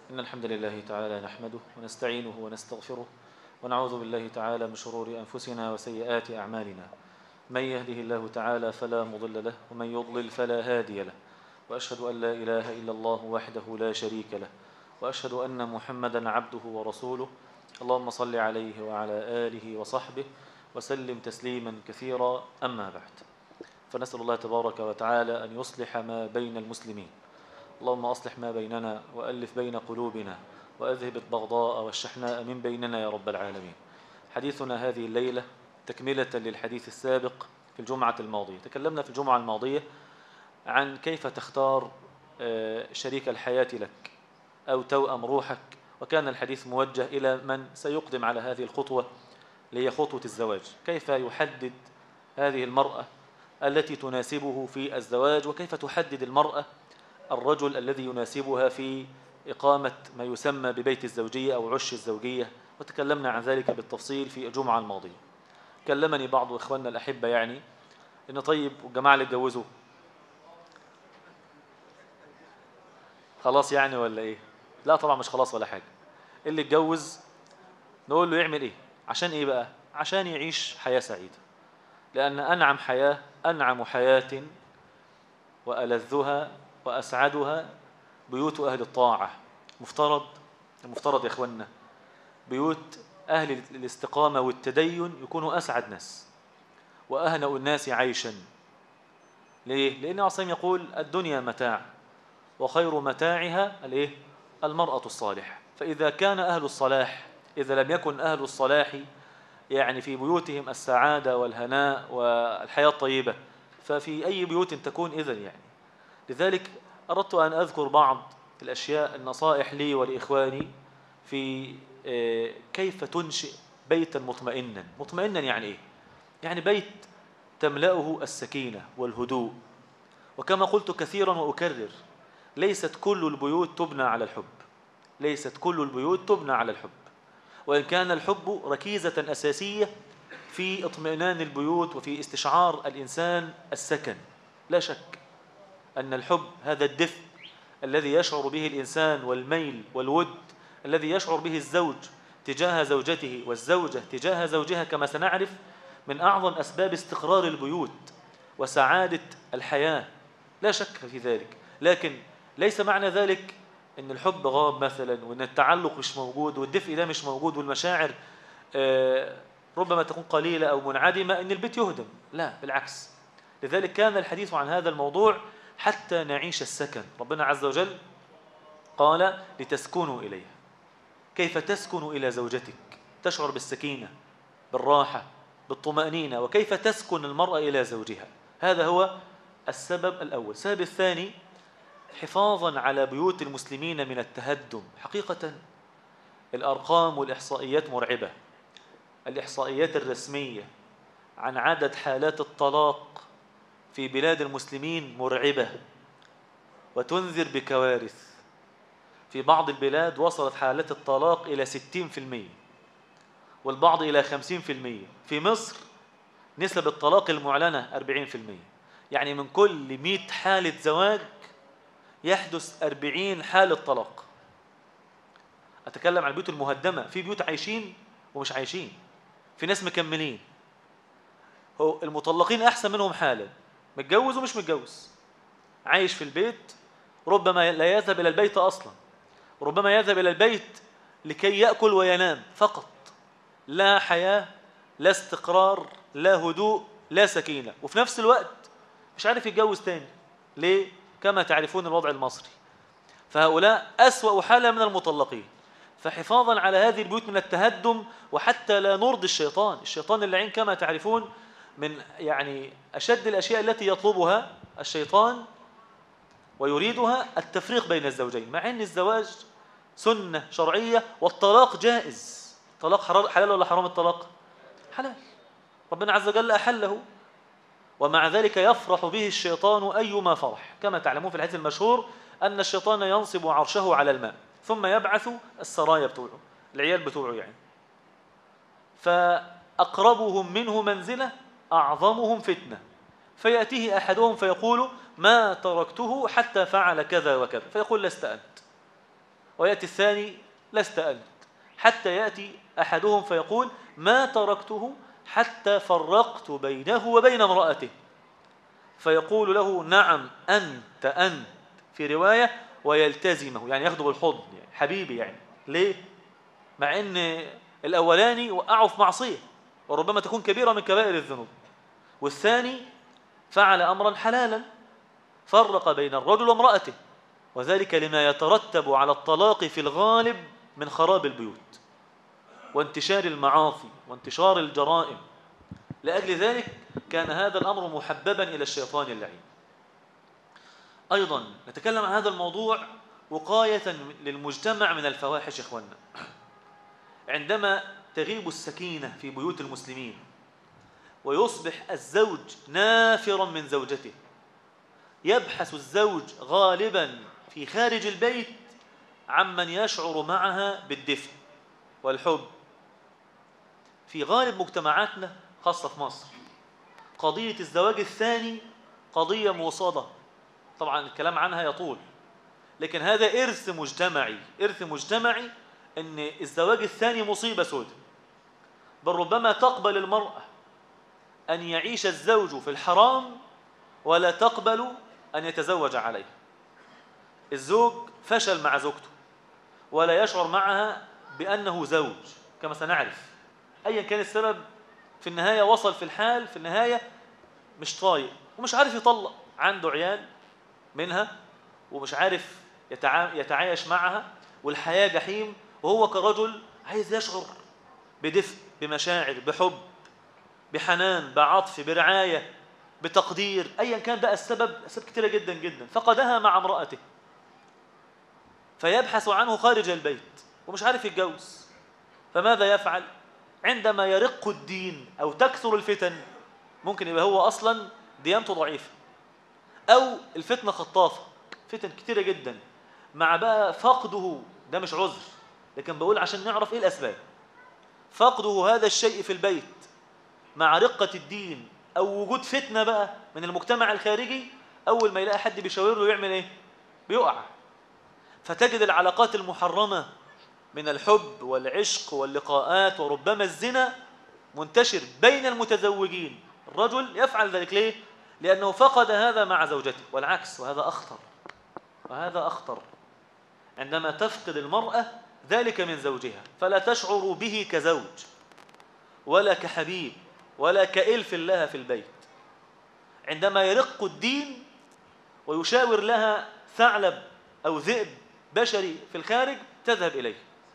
إن الحمد لله تعالى نحمده ونستعينه ونستغفره ونعوذ بالله تعالى من شرور أنفسنا وسيئات أعمالنا من يهده الله تعالى فلا مضل له ومن يضلل فلا هادي له وأشهد أن لا إله إلا الله وحده لا شريك له وأشهد أن محمدا عبده ورسوله اللهم صل عليه وعلى آله وصحبه وسلم تسليما كثيرا أما بعد فنسأل الله تبارك وتعالى أن يصلح ما بين المسلمين اللهم أصلح ما بيننا وألف بين قلوبنا وأذهب البغضاء والشحناء من بيننا يا رب العالمين حديثنا هذه الليلة تكملة للحديث السابق في الجمعة الماضية تكلمنا في الجمعة الماضية عن كيف تختار شريك الحياة لك أو توأم روحك وكان الحديث موجه إلى من سيقدم على هذه الخطوة اللي هي خطوة الزواج كيف يحدد هذه المرأة التي تناسبه في الزواج وكيف تحدد المرأة الرجل الذي يناسبها في إقامة ما يسمى ببيت الزوجية أو عش الزوجية وتكلمنا عن ذلك بالتفصيل في الجمعة الماضية كلمني بعض إخواننا الأحبة يعني إن طيب والجماعة اللي اتجوزوا خلاص يعني ولا إيه لا طبعا مش خلاص ولا حاجة اللي اتجوز نقول له يعمل إيه عشان إيه بقى عشان يعيش حياة سعيدة لأن أنعم حياة أنعم حياة وألذها وأسعدها بيوت أهل الطاعة مفترض المفترض يا إخواننا بيوت أهل الاستقامة والتدين يكونوا أسعد ناس وأهنأ الناس عيشا ليه؟ لأن عصيم يقول الدنيا متاع وخير متاعها الإيه؟ المرأة الصالحة فإذا كان أهل الصلاح إذا لم يكن أهل الصلاح يعني في بيوتهم السعادة والهناء والحياة الطيبة ففي أي بيوت تكون إذن يعني لذلك أردت أن أذكر بعض الأشياء النصائح لي ولإخواني في كيف تنشئ بيتا مطمئنا مطمئنا يعني إيه؟ يعني بيت تملأه السكينة والهدوء وكما قلت كثيرا وأكرر ليست كل البيوت تبنى على الحب ليست كل البيوت تبنى على الحب وإن كان الحب ركيزة أساسية في اطمئنان البيوت وفي استشعار الإنسان السكن لا شك أن الحب هذا الدفء الذي يشعر به الإنسان والميل والود الذي يشعر به الزوج تجاه زوجته والزوجة تجاه زوجها كما سنعرف من أعظم أسباب استقرار البيوت وسعادة الحياة لا شك في ذلك لكن ليس معنى ذلك أن الحب غاب مثلا وأن التعلق مش موجود والدفء ده مش موجود والمشاعر ربما تكون قليلة أو منعدمة أن البيت يهدم لا بالعكس لذلك كان الحديث عن هذا الموضوع حتى نعيش السكن ربنا عز وجل قال لتسكنوا إليها كيف تسكن إلى زوجتك تشعر بالسكينة بالراحة بالطمأنينة وكيف تسكن المرأة إلى زوجها هذا هو السبب الأول السبب الثاني حفاظا على بيوت المسلمين من التهدم حقيقة الأرقام والإحصائيات مرعبة الإحصائيات الرسمية عن عدد حالات الطلاق في بلاد المسلمين مرعبة وتنذر بكوارث في بعض البلاد وصلت حالات الطلاق إلى 60% والبعض إلى 50% في مصر نسب الطلاق المعلنة 40% يعني من كل 100 حالة زواج يحدث 40 حالة طلاق أتكلم عن البيوت المهدمة في بيوت عايشين ومش عايشين في ناس مكملين هو المطلقين أحسن منهم حالا متجوز ومش متجوز عايش في البيت ربما لا يذهب إلى البيت أصلا ربما يذهب إلى البيت لكي يأكل وينام فقط لا حياة لا استقرار لا هدوء لا سكينة وفي نفس الوقت مش عارف يتجوز تاني ليه؟ كما تعرفون الوضع المصري فهؤلاء أسوأ حالة من المطلقين فحفاظا على هذه البيوت من التهدم وحتى لا نرضي الشيطان الشيطان اللعين كما تعرفون من يعني أشد الأشياء التي يطلبها الشيطان ويريدها التفريق بين الزوجين مع أن الزواج سنة شرعية والطلاق جائز طلاق حلال ولا حرام الطلاق حلال ربنا عز وجل أحله ومع ذلك يفرح به الشيطان أيما فرح كما تعلمون في الحديث المشهور أن الشيطان ينصب عرشه على الماء ثم يبعث السرايا بتوعه العيال بتوعه يعني فأقربهم منه منزلة أعظمهم فتنة فيأتيه أحدهم فيقول ما تركته حتى فعل كذا وكذا فيقول لست أنت ويأتي الثاني لست أنت حتى يأتي أحدهم فيقول ما تركته حتى فرقت بينه وبين امرأته فيقول له نعم أنت أنت في رواية ويلتزمه يعني ياخده بالحضن يعني حبيبي يعني ليه؟ مع أن الأولاني وقعه في معصية وربما تكون كبيرة من كبائر الذنوب والثاني فعل أمرا حلالا فرق بين الرجل وامرأته وذلك لما يترتب على الطلاق في الغالب من خراب البيوت وانتشار المعاصي وانتشار الجرائم لأجل ذلك كان هذا الأمر محببا إلى الشيطان اللعين أيضا نتكلم عن هذا الموضوع وقاية للمجتمع من الفواحش إخواننا عندما تغيب السكينة في بيوت المسلمين ويصبح الزوج نافرا من زوجته يبحث الزوج غالبا في خارج البيت عمن يشعر معها بالدفء والحب في غالب مجتمعاتنا خاصة في مصر قضية الزواج الثاني قضية موصدة طبعا الكلام عنها يطول لكن هذا إرث مجتمعي إرث مجتمعي أن الزواج الثاني مصيبة سوداء بل ربما تقبل المرأة أن يعيش الزوج في الحرام ولا تقبل أن يتزوج عليه الزوج فشل مع زوجته ولا يشعر معها بأنه زوج كما سنعرف أيا كان السبب في النهاية وصل في الحال في النهاية مش طايق ومش عارف يطلق عنده عيال منها ومش عارف يتعايش معها والحياة جحيم وهو كرجل عايز يشعر بدفء بمشاعر بحب بحنان بعطف برعاية بتقدير أيا كان بقى السبب أسباب كثيرة جدا جدا فقدها مع امرأته فيبحث عنه خارج البيت ومش عارف يتجوز فماذا يفعل عندما يرق الدين أو تكثر الفتن ممكن يبقى هو أصلا ديانته ضعيفة أو الفتنة خطافة فتن كتيرة جدا مع بقى فقده ده مش عذر لكن بقول عشان نعرف إيه الأسباب فقده هذا الشيء في البيت مع رقة الدين أو وجود فتنة بقى من المجتمع الخارجي أول ما يلاقي حد بيشاور له يعمل إيه؟ بيقع فتجد العلاقات المحرمة من الحب والعشق واللقاءات وربما الزنا منتشر بين المتزوجين الرجل يفعل ذلك ليه؟ لأنه فقد هذا مع زوجته والعكس وهذا أخطر وهذا أخطر عندما تفقد المرأة ذلك من زوجها فلا تشعر به كزوج ولا كحبيب ولا كإلف لها في البيت عندما يرق الدين ويشاور لها ثعلب أو ذئب بشري في الخارج تذهب إليه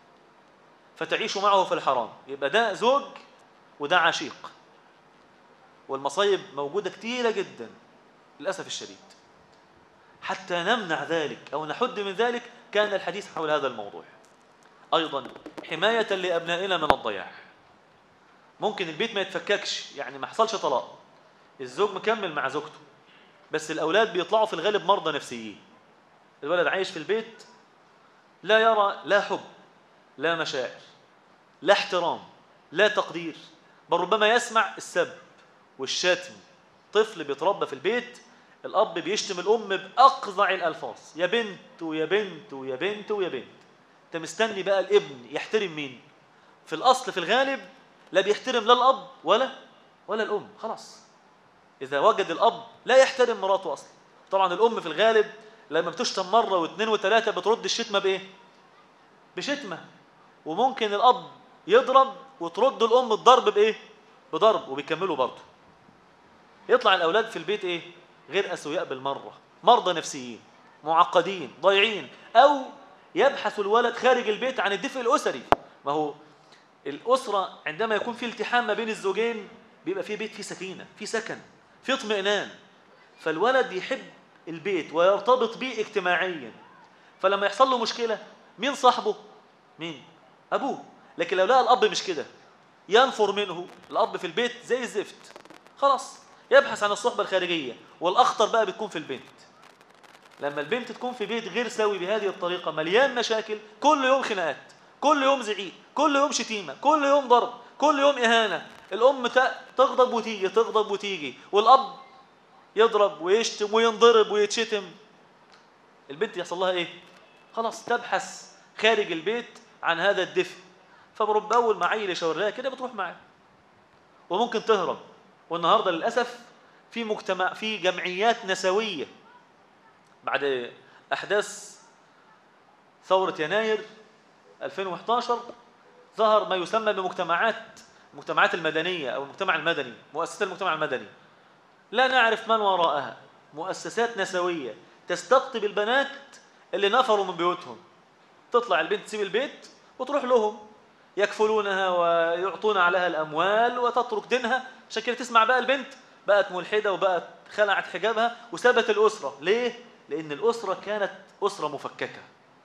فتعيش معه في الحرام يبقى ده زوج وده عشيق والمصايب موجودة كتيرة جدا للأسف الشديد حتى نمنع ذلك أو نحد من ذلك كان الحديث حول هذا الموضوع أيضا حماية لأبنائنا من الضياع ممكن البيت ما يتفككش يعني ما حصلش طلاق الزوج مكمل مع زوجته بس الأولاد بيطلعوا في الغالب مرضى نفسيين الولد عايش في البيت لا يرى لا حب لا مشاعر لا احترام لا تقدير بل ربما يسمع السب والشتم طفل بيتربى في البيت الأب بيشتم الأم بأقذع الألفاظ يا بنت ويا بنت ويا بنت ويا بنت أنت مستني بقى الابن يحترم مين في الأصل في الغالب لا بيحترم لا الأب ولا ولا الأم خلاص إذا وجد الأب لا يحترم مراته أصلا طبعا الأم في الغالب لما بتشتم مرة واثنين وثلاثة بترد الشتمة بإيه بشتمة وممكن الأب يضرب وترد الأم الضرب بإيه بضرب وبيكملوا برضه يطلع الأولاد في البيت إيه غير أسوياء بالمرة مرضى نفسيين معقدين ضايعين أو يبحث الولد خارج البيت عن الدفء الأسري ما هو الأسرة عندما يكون في التحام ما بين الزوجين بيبقى في بيت فيه سكينة في سكن في اطمئنان فالولد يحب البيت ويرتبط به اجتماعيا فلما يحصل له مشكلة مين صاحبه؟ مين؟ أبوه لكن لو لقى الأب مش كده ينفر منه الأب في البيت زي الزفت خلاص يبحث عن الصحبة الخارجية والأخطر بقى بتكون في البنت لما البنت تكون في بيت غير سوي بهذه الطريقة مليان مشاكل كل يوم خناقات كل يوم زعيق كل يوم شتيمة كل يوم ضرب كل يوم إهانة الأم تغضب وتيجي تغضب وتيجي والأب يضرب ويشتم وينضرب ويتشتم البنت يحصل لها إيه خلاص تبحث خارج البيت عن هذا الدفء فبرب أول ما عيل يشاور لها كده بتروح معاه وممكن تهرب والنهارده للأسف في مجتمع في جمعيات نسوية بعد أحداث ثورة يناير 2011 ظهر ما يسمى بمجتمعات المجتمعات المدنية أو المجتمع المدني مؤسسات المجتمع المدني لا نعرف من وراءها مؤسسات نسوية تستقطب البنات اللي نفروا من بيوتهم تطلع البنت تسيب البيت وتروح لهم يكفلونها ويعطون عليها الأموال وتترك دينها عشان كده تسمع بقى البنت بقت ملحدة وبقت خلعت حجابها وسابت الأسرة ليه؟ لأن الأسرة كانت أسرة مفككة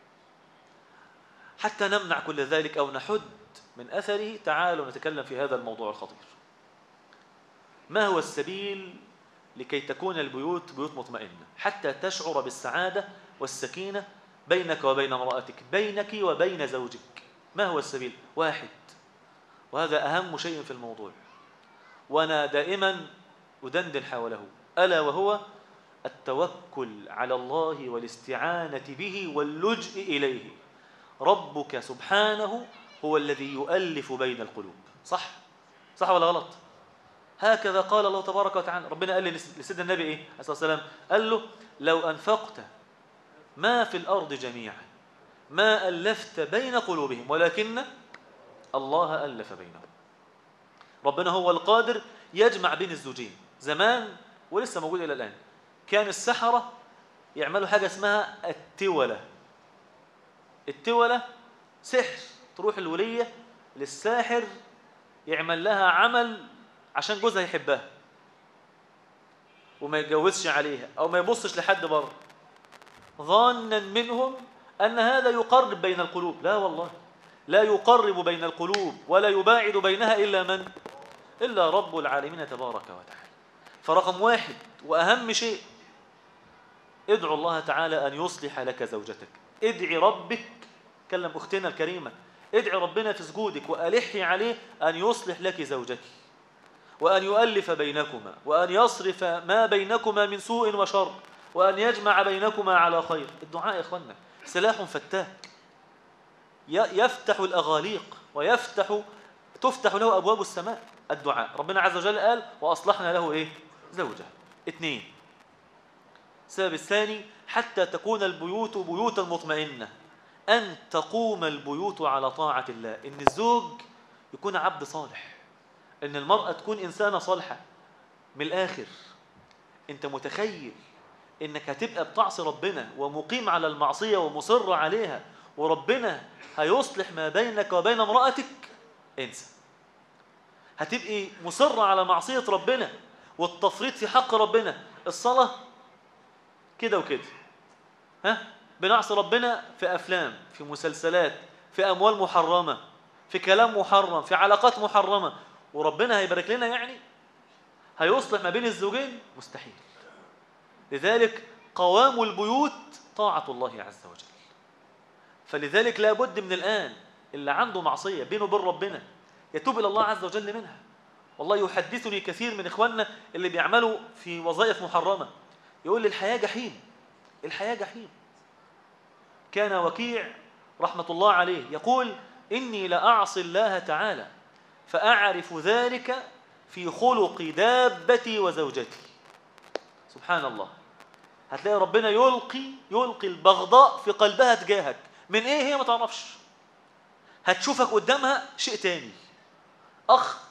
حتى نمنع كل ذلك أو نحد من أثره تعالوا نتكلم في هذا الموضوع الخطير ما هو السبيل لكي تكون البيوت بيوت مطمئنة حتى تشعر بالسعادة والسكينة بينك وبين امرأتك بينك وبين زوجك ما هو السبيل؟ واحد وهذا أهم شيء في الموضوع وأنا دائما أدندن حوله ألا وهو التوكل على الله والاستعانة به واللجء إليه ربك سبحانه هو الذي يؤلف بين القلوب صح؟ صح ولا غلط؟ هكذا قال الله تبارك وتعالى ربنا قال لسيدنا النبي ايه عليه الصلاه والسلام قال له لو انفقت ما في الارض جميعا ما الفت بين قلوبهم ولكن الله الف بينهم ربنا هو القادر يجمع بين الزوجين زمان ولسه موجود الى الان كان السحره يعملوا حاجه اسمها التوله التوله سحر تروح الوليه للساحر يعمل لها عمل عشان جوزها يحبها وما يتجوزش عليها او ما يبصش لحد بره ظانا منهم ان هذا يقرب بين القلوب لا والله لا يقرب بين القلوب ولا يباعد بينها الا من الا رب العالمين تبارك وتعالى فرقم واحد واهم شيء ادعو الله تعالى ان يصلح لك زوجتك ادعي ربك كلم اختنا الكريمه ادعي ربنا في سجودك والحي عليه ان يصلح لك زوجك وأن يؤلف بينكما وأن يصرف ما بينكما من سوء وشر وأن يجمع بينكما على خير الدعاء يا إخوانا سلاح فتاك يفتح الأغاليق ويفتح تفتح له أبواب السماء الدعاء ربنا عز وجل قال وأصلحنا له إيه زوجة اثنين السبب الثاني حتى تكون البيوت بيوتا مطمئنة أن تقوم البيوت على طاعة الله إن الزوج يكون عبد صالح ان المرأة تكون إنسانة صالحة من الآخر أنت متخيل إنك هتبقى بتعصي ربنا ومقيم على المعصية ومصر عليها وربنا هيصلح ما بينك وبين امرأتك انسى هتبقي مصر على معصية ربنا والتفريط في حق ربنا الصلاة كده وكده ها بنعصي ربنا في أفلام في مسلسلات في أموال محرمة في كلام محرم في علاقات محرمة وربنا هيبارك لنا يعني هيصلح ما بين الزوجين مستحيل لذلك قوام البيوت طاعة الله عز وجل فلذلك لا بد من الآن اللي عنده معصية بينه وبين ربنا يتوب إلى الله عز وجل منها والله يحدثني كثير من إخواننا اللي بيعملوا في وظائف محرمة يقول لي الحياة جحيم الحياة جحيم كان وكيع رحمة الله عليه يقول إني لأعصي الله تعالى فأعرف ذلك في خلق دابتي وزوجتي سبحان الله هتلاقي ربنا يلقي يلقي البغضاء في قلبها تجاهك من ايه هي ما تعرفش هتشوفك قدامها شيء تاني اخ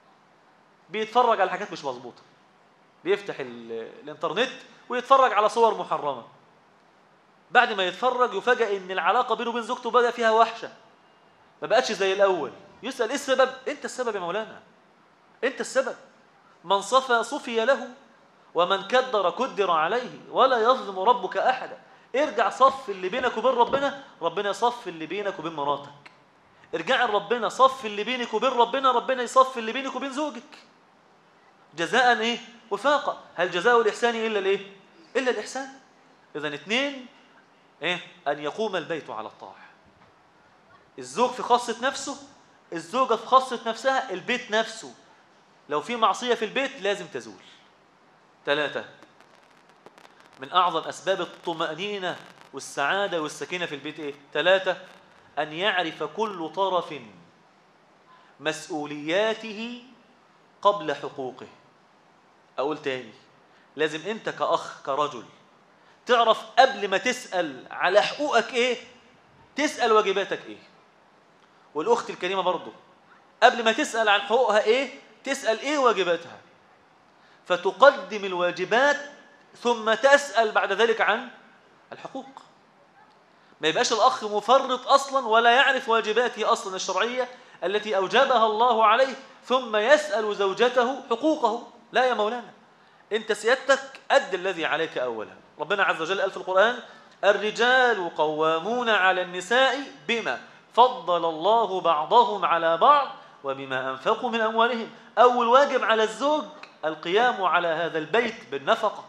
بيتفرج على حاجات مش مظبوطه بيفتح الانترنت ويتفرج على صور محرمه بعد ما يتفرج يفاجئ ان العلاقه بينه وبين زوجته بدا فيها وحشه ما بقتش زي الاول يسأل إيه السبب أنت السبب يا مولانا أنت السبب من صفى صفي له ومن كدر كدر عليه ولا يظلم ربك أحدا ارجع صف اللي بينك وبين ربنا ربنا يصف اللي بينك وبين مراتك ارجع لربنا صف اللي بينك وبين ربنا ربنا يصف اللي بينك وبين زوجك جزاء ايه وفاقا هل جزاء الاحسان الا الايه الا الاحسان اذا اثنين ايه ان يقوم البيت على الطاعه الزوج في خاصه نفسه الزوجة في خاصة نفسها البيت نفسه لو في معصية في البيت لازم تزول ثلاثة من أعظم أسباب الطمأنينة والسعادة والسكينة في البيت إيه؟ ثلاثة أن يعرف كل طرف مسؤولياته قبل حقوقه أقول تاني لازم أنت كأخ كرجل تعرف قبل ما تسأل على حقوقك إيه تسأل واجباتك إيه والأخت الكريمة برضو قبل ما تسأل عن حقوقها إيه تسأل إيه واجباتها فتقدم الواجبات ثم تسأل بعد ذلك عن الحقوق ما يبقاش الأخ مفرط أصلا ولا يعرف واجباته أصلا الشرعية التي أوجبها الله عليه ثم يسأل زوجته حقوقه لا يا مولانا أنت سيادتك أد الذي عليك أولا ربنا عز وجل قال في القرآن الرجال قوامون على النساء بما فضل الله بعضهم على بعض وبما أنفقوا من أموالهم أول واجب على الزوج القيام على هذا البيت بالنفقة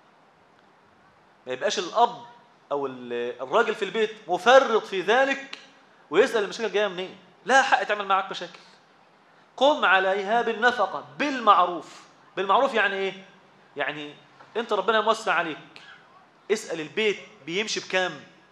ما يبقاش الأب أو الراجل في البيت مفرط في ذلك ويسأل المشاكل جاية منين لا حق تعمل معك مشاكل قم عليها بالنفقة بالمعروف بالمعروف يعني إيه؟ يعني أنت ربنا موسع عليك اسأل البيت بيمشي بكام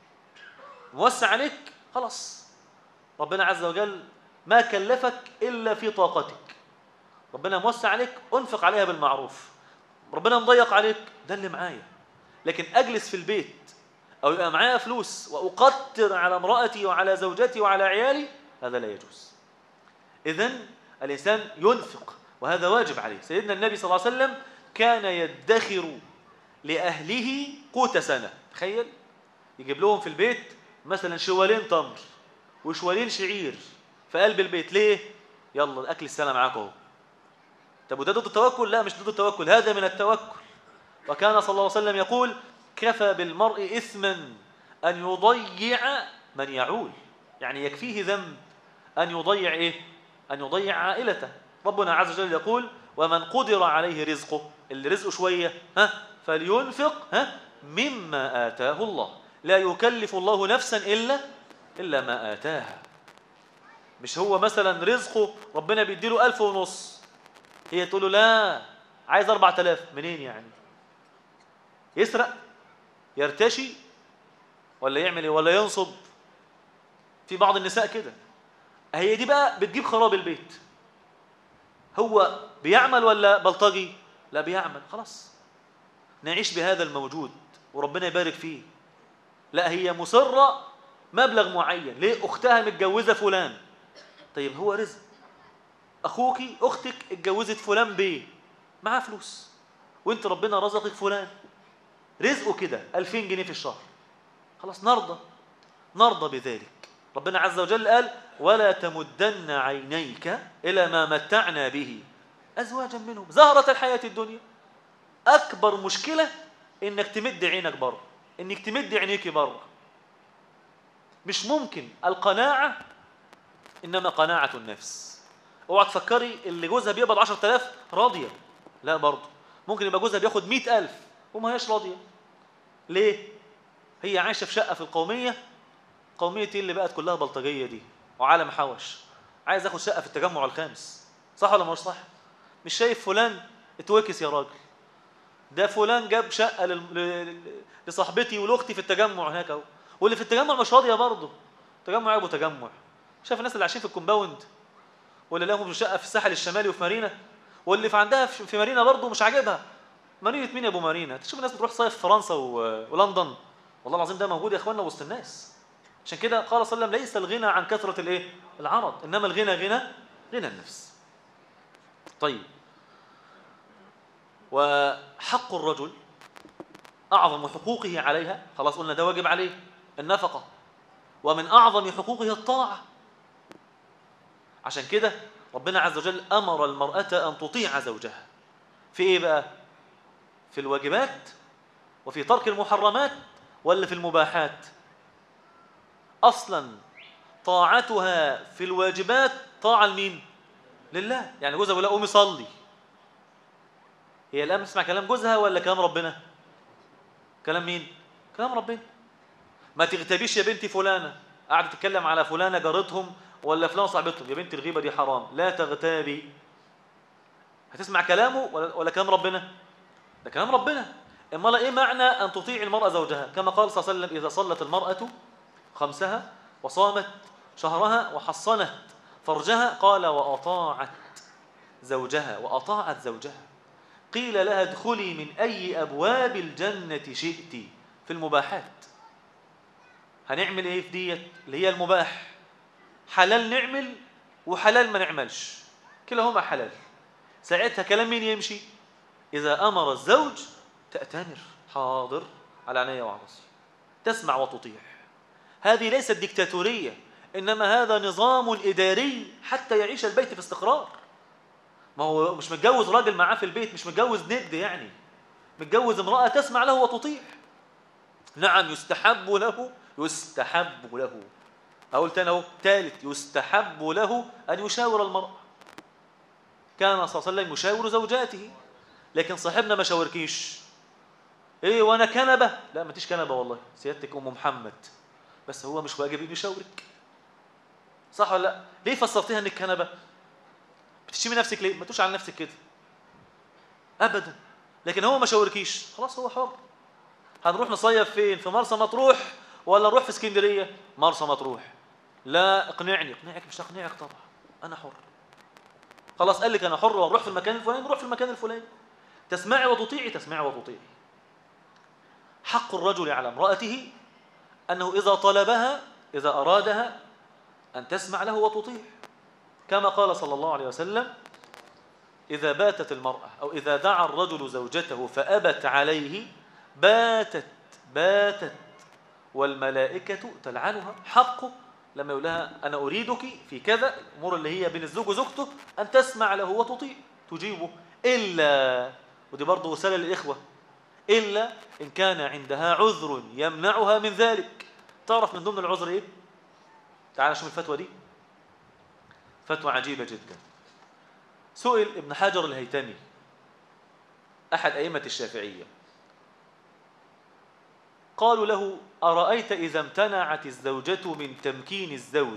موسع عليك خلاص ربنا عز وجل ما كلفك إلا في طاقتك ربنا موسع عليك انفق عليها بالمعروف ربنا مضيق عليك ده اللي معايا لكن أجلس في البيت أو يبقى معايا فلوس وأقتر على امرأتي وعلى زوجتي وعلى عيالي هذا لا يجوز إذن الإنسان ينفق وهذا واجب عليه سيدنا النبي صلى الله عليه وسلم كان يدخر لأهله قوت سنة تخيل يجيب لهم في البيت مثلا شوالين تمر وشوالين شعير في قلب البيت ليه؟ يلا الأكل السنة معاك اهو طب وده ضد التوكل؟ لا مش ضد التوكل هذا من التوكل وكان صلى الله عليه وسلم يقول كفى بالمرء إثما أن يضيع من يعول يعني يكفيه ذنب أن يضيع إيه؟ أن يضيع عائلته ربنا عز وجل يقول ومن قدر عليه رزقه اللي رزقه شوية ها فلينفق ها مما آتاه الله لا يكلف الله نفسا إلا إلا ما آتاها مش هو مثلا رزقه ربنا بيديله ألف ونص هي تقول له لا عايز أربعة آلاف منين يعني يسرق يرتشي ولا يعمل ايه ولا ينصب في بعض النساء كده هي دي بقى بتجيب خراب البيت هو بيعمل ولا بلطجي لا بيعمل خلاص نعيش بهذا الموجود وربنا يبارك فيه لا هي مصرة مبلغ معين ليه أختها متجوزة فلان طيب هو رزق أخوك أختك اتجوزت فلان بيه معاه فلوس وانت ربنا رزقك فلان رزقه كده 2000 جنيه في الشهر خلاص نرضى نرضى بذلك ربنا عز وجل قال ولا تمدن عينيك إلى ما متعنا به أزواجا منهم زهرة الحياة الدنيا أكبر مشكلة إنك تمد عينك بره إنك تمد عينيك بره مش ممكن القناعة إنما قناعة النفس اوعى تفكري اللي جوزها بيقبض 10000 راضية لا برضه ممكن يبقى جوزها بياخد 100000 وما هيش راضية ليه؟ هي عايشة في شقة في القومية قومية اللي بقت كلها بلطجية دي وعالم حوش عايز اخد شقة في التجمع الخامس صح ولا مش صح؟ مش شايف فلان اتوكس يا راجل ده فلان جاب شقة لل... لصاحبتي ولأختي في التجمع هناك اهو واللي في التجمع مش راضية برضه تجمع ابو تجمع شايف الناس اللي عايشين في الكومباوند واللي لهم شقة في الساحل الشمالي وفي مارينا واللي في عندها في مارينا برضه مش عاجبها مارينا مين يا ابو مارينا تشوف الناس بتروح صيف في فرنسا و... ولندن والله العظيم ده موجود يا اخواننا وسط الناس عشان كده قال صلى الله عليه وسلم ليس الغنى عن كثرة الايه العرض انما الغنى غنى غنى النفس طيب وحق الرجل أعظم حقوقه عليها خلاص قلنا ده واجب عليه النفقة ومن أعظم حقوقه الطاعة عشان كده ربنا عز وجل أمر المرأة أن تطيع زوجها في إيه بقى؟ في الواجبات وفي ترك المحرمات ولا في المباحات أصلا طاعتها في الواجبات طاعة لمين؟ لله يعني جوزها بيقول قومي صلي هي الآن بتسمع كلام جوزها ولا كلام ربنا؟ كلام مين؟ كلام ربنا ما تغتابيش يا بنتي فلانة قاعدة تتكلم على فلانة جارتهم ولا فلانة صاحبتهم يا بنتي الغيبة دي حرام لا تغتابي هتسمع كلامه ولا, ولا كلام ربنا؟ ده كلام ربنا امال ايه معنى ان تطيع المرأة زوجها كما قال صلى الله عليه وسلم اذا صلت المرأة خمسها وصامت شهرها وحصنت فرجها قال وأطاعت زوجها وأطاعت زوجها قيل لها ادخلي من أي أبواب الجنة شئت في المباحات هنعمل ايه في ديت اللي هي المباح حلال نعمل وحلال ما نعملش كلاهما حلال ساعتها كلام مين يمشي إذا أمر الزوج تأتمر حاضر على عيني وعرسي تسمع وتطيع هذه ليست ديكتاتورية إنما هذا نظام إداري حتى يعيش البيت في استقرار ما هو مش متجوز راجل معاه في البيت مش متجوز ند يعني متجوز امرأة تسمع له وتطيع نعم يستحب له يستحب له أقول تاني أهو ثالث يستحب له أن يشاور المرأة كان صلى الله عليه وسلم يشاور زوجاته لكن صاحبنا ما شاوركيش ايه وانا كنبه لا ما تيش كنبه والله سيادتك ام محمد بس هو مش واجب انه يشاورك صح ولا لا ليه فسرتيها انك كنبه بتشتمي نفسك ليه ما تقولش على نفسك كده ابدا لكن هو ما شاوركيش خلاص هو حر هنروح نصيف فين في مرسى مطروح ولا نروح في اسكندريه مرسى مطروح لا اقنعني اقنعك مش هقنعك طبعا انا حر خلاص قال لك انا حر واروح في المكان الفلاني نروح في المكان الفلاني تسمعي وتطيعي تسمعي وتطيعي حق الرجل على امرأته أنه إذا طلبها إذا أرادها أن تسمع له وتطيع كما قال صلى الله عليه وسلم إذا باتت المرأة أو إذا دعا الرجل زوجته فأبت عليه باتت باتت والملائكة تلعنها حقه لما يقول لها أنا أريدك في كذا الأمور اللي هي بين الزوج وزوجته أن تسمع له وتطيع تجيبه إلا ودي برضه رسالة للإخوة إلا إن كان عندها عذر يمنعها من ذلك تعرف من ضمن العذر إيه؟ تعال شوف الفتوى دي فتوى عجيبة جدا سئل ابن حجر الهيتمي أحد أئمة الشافعية قالوا له أرأيت إذا امتنعت الزوجة من تمكين الزوج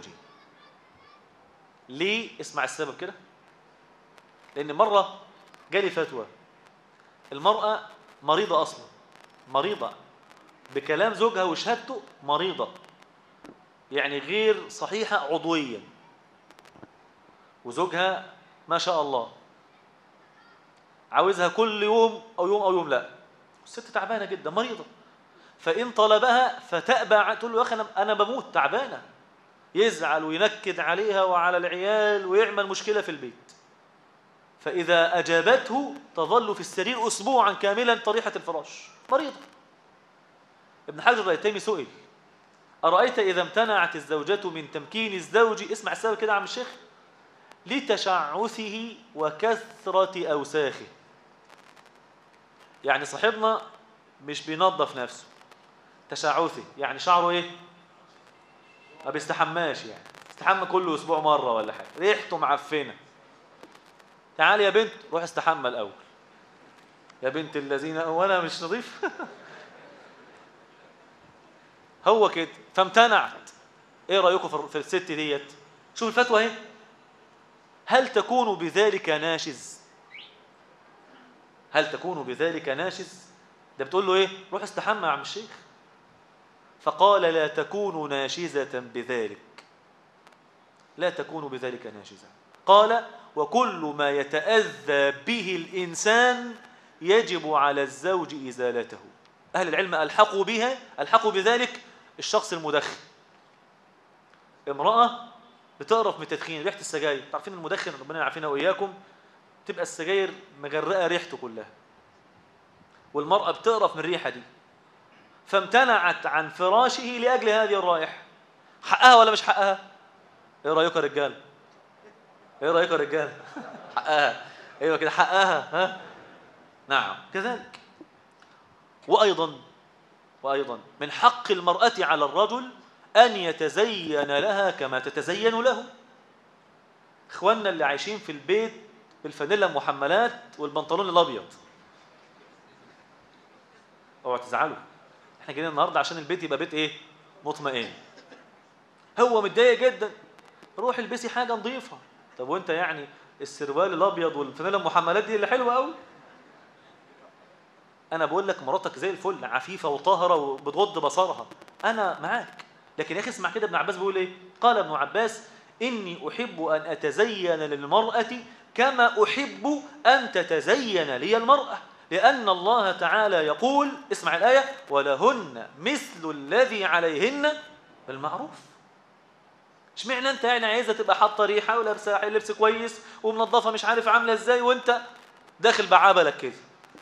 ليه؟ اسمع السبب كده لأن مرة جالي فتوى المرأة مريضة أصلا مريضة بكلام زوجها وشهادته مريضة يعني غير صحيحة عضويا وزوجها ما شاء الله عاوزها كل يوم أو يوم أو يوم لا الست تعبانة جدا مريضة فإن طلبها فتأبى تقول له يا أخي أنا بموت تعبانة يزعل وينكد عليها وعلى العيال ويعمل مشكلة في البيت فإذا أجابته تظل في السرير أسبوعا كاملا طريحة الفراش مريضة ابن حجر الريتيمي سئل أرأيت إذا امتنعت الزوجة من تمكين الزوج اسمع السبب كده عم الشيخ لتشعثه وكثرة أوساخه يعني صاحبنا مش بينظف نفسه تشعثه يعني شعره ايه ما بيستحماش يعني استحمى كل اسبوع مره ولا حاجه ريحته معفنه تعالي يا بنت روح استحمى الاول يا بنت الذين وانا مش نظيف هو كده فامتنعت ايه رايكم في الست ديت شوف الفتوى اهي هل تكون بذلك ناشز هل تكون بذلك ناشز ده بتقول له ايه روح استحمى يا عم الشيخ فقال لا تكون ناشزة بذلك لا تكون بذلك ناشزة قال وكل ما يتأذى به الإنسان يجب على الزوج إزالته أهل العلم ألحقوا بها ألحقوا بذلك الشخص المدخن امرأة بتقرف من التدخين ريحة السجاير تعرفين المدخن ربنا يعافينا وإياكم تبقى السجاير مجرقة ريحته كلها والمرأة بتقرف من الريحة دي فامتنعت عن فراشه لأجل هذه الرائحة حقها ولا مش حقها ايه رأيكم يا رجال ايه رأيكم يا رجال حقها ايوه كده حقها ها نعم كذلك وأيضا وأيضا من حق المرأة على الرجل أن يتزين لها كما تتزين له إخواننا اللي عايشين في البيت بالفانيلا محملات والبنطلون الأبيض اوعوا تزعلوا احنا جايين النهارده عشان البيت يبقى بيت ايه مطمئن هو متضايق جدا روح البسي حاجه نظيفه طب وانت يعني السروال الابيض والفانيلا المحملات دي اللي حلوه قوي انا بقول لك مراتك زي الفل عفيفه وطاهره وبتغض بصرها انا معاك لكن يا اخي اسمع كده ابن عباس بيقول ايه قال ابن عباس اني احب ان اتزين للمراه كما احب ان تتزين لي المراه لان الله تعالى يقول اسمع الايه ولهن مثل الذي عليهن بالمعروف اشمعنى انت يعني عايزه تبقى حاطه ريحه ولابسه لبس كويس ومنظفه مش عارف عامله ازاي وانت داخل بعبلك كده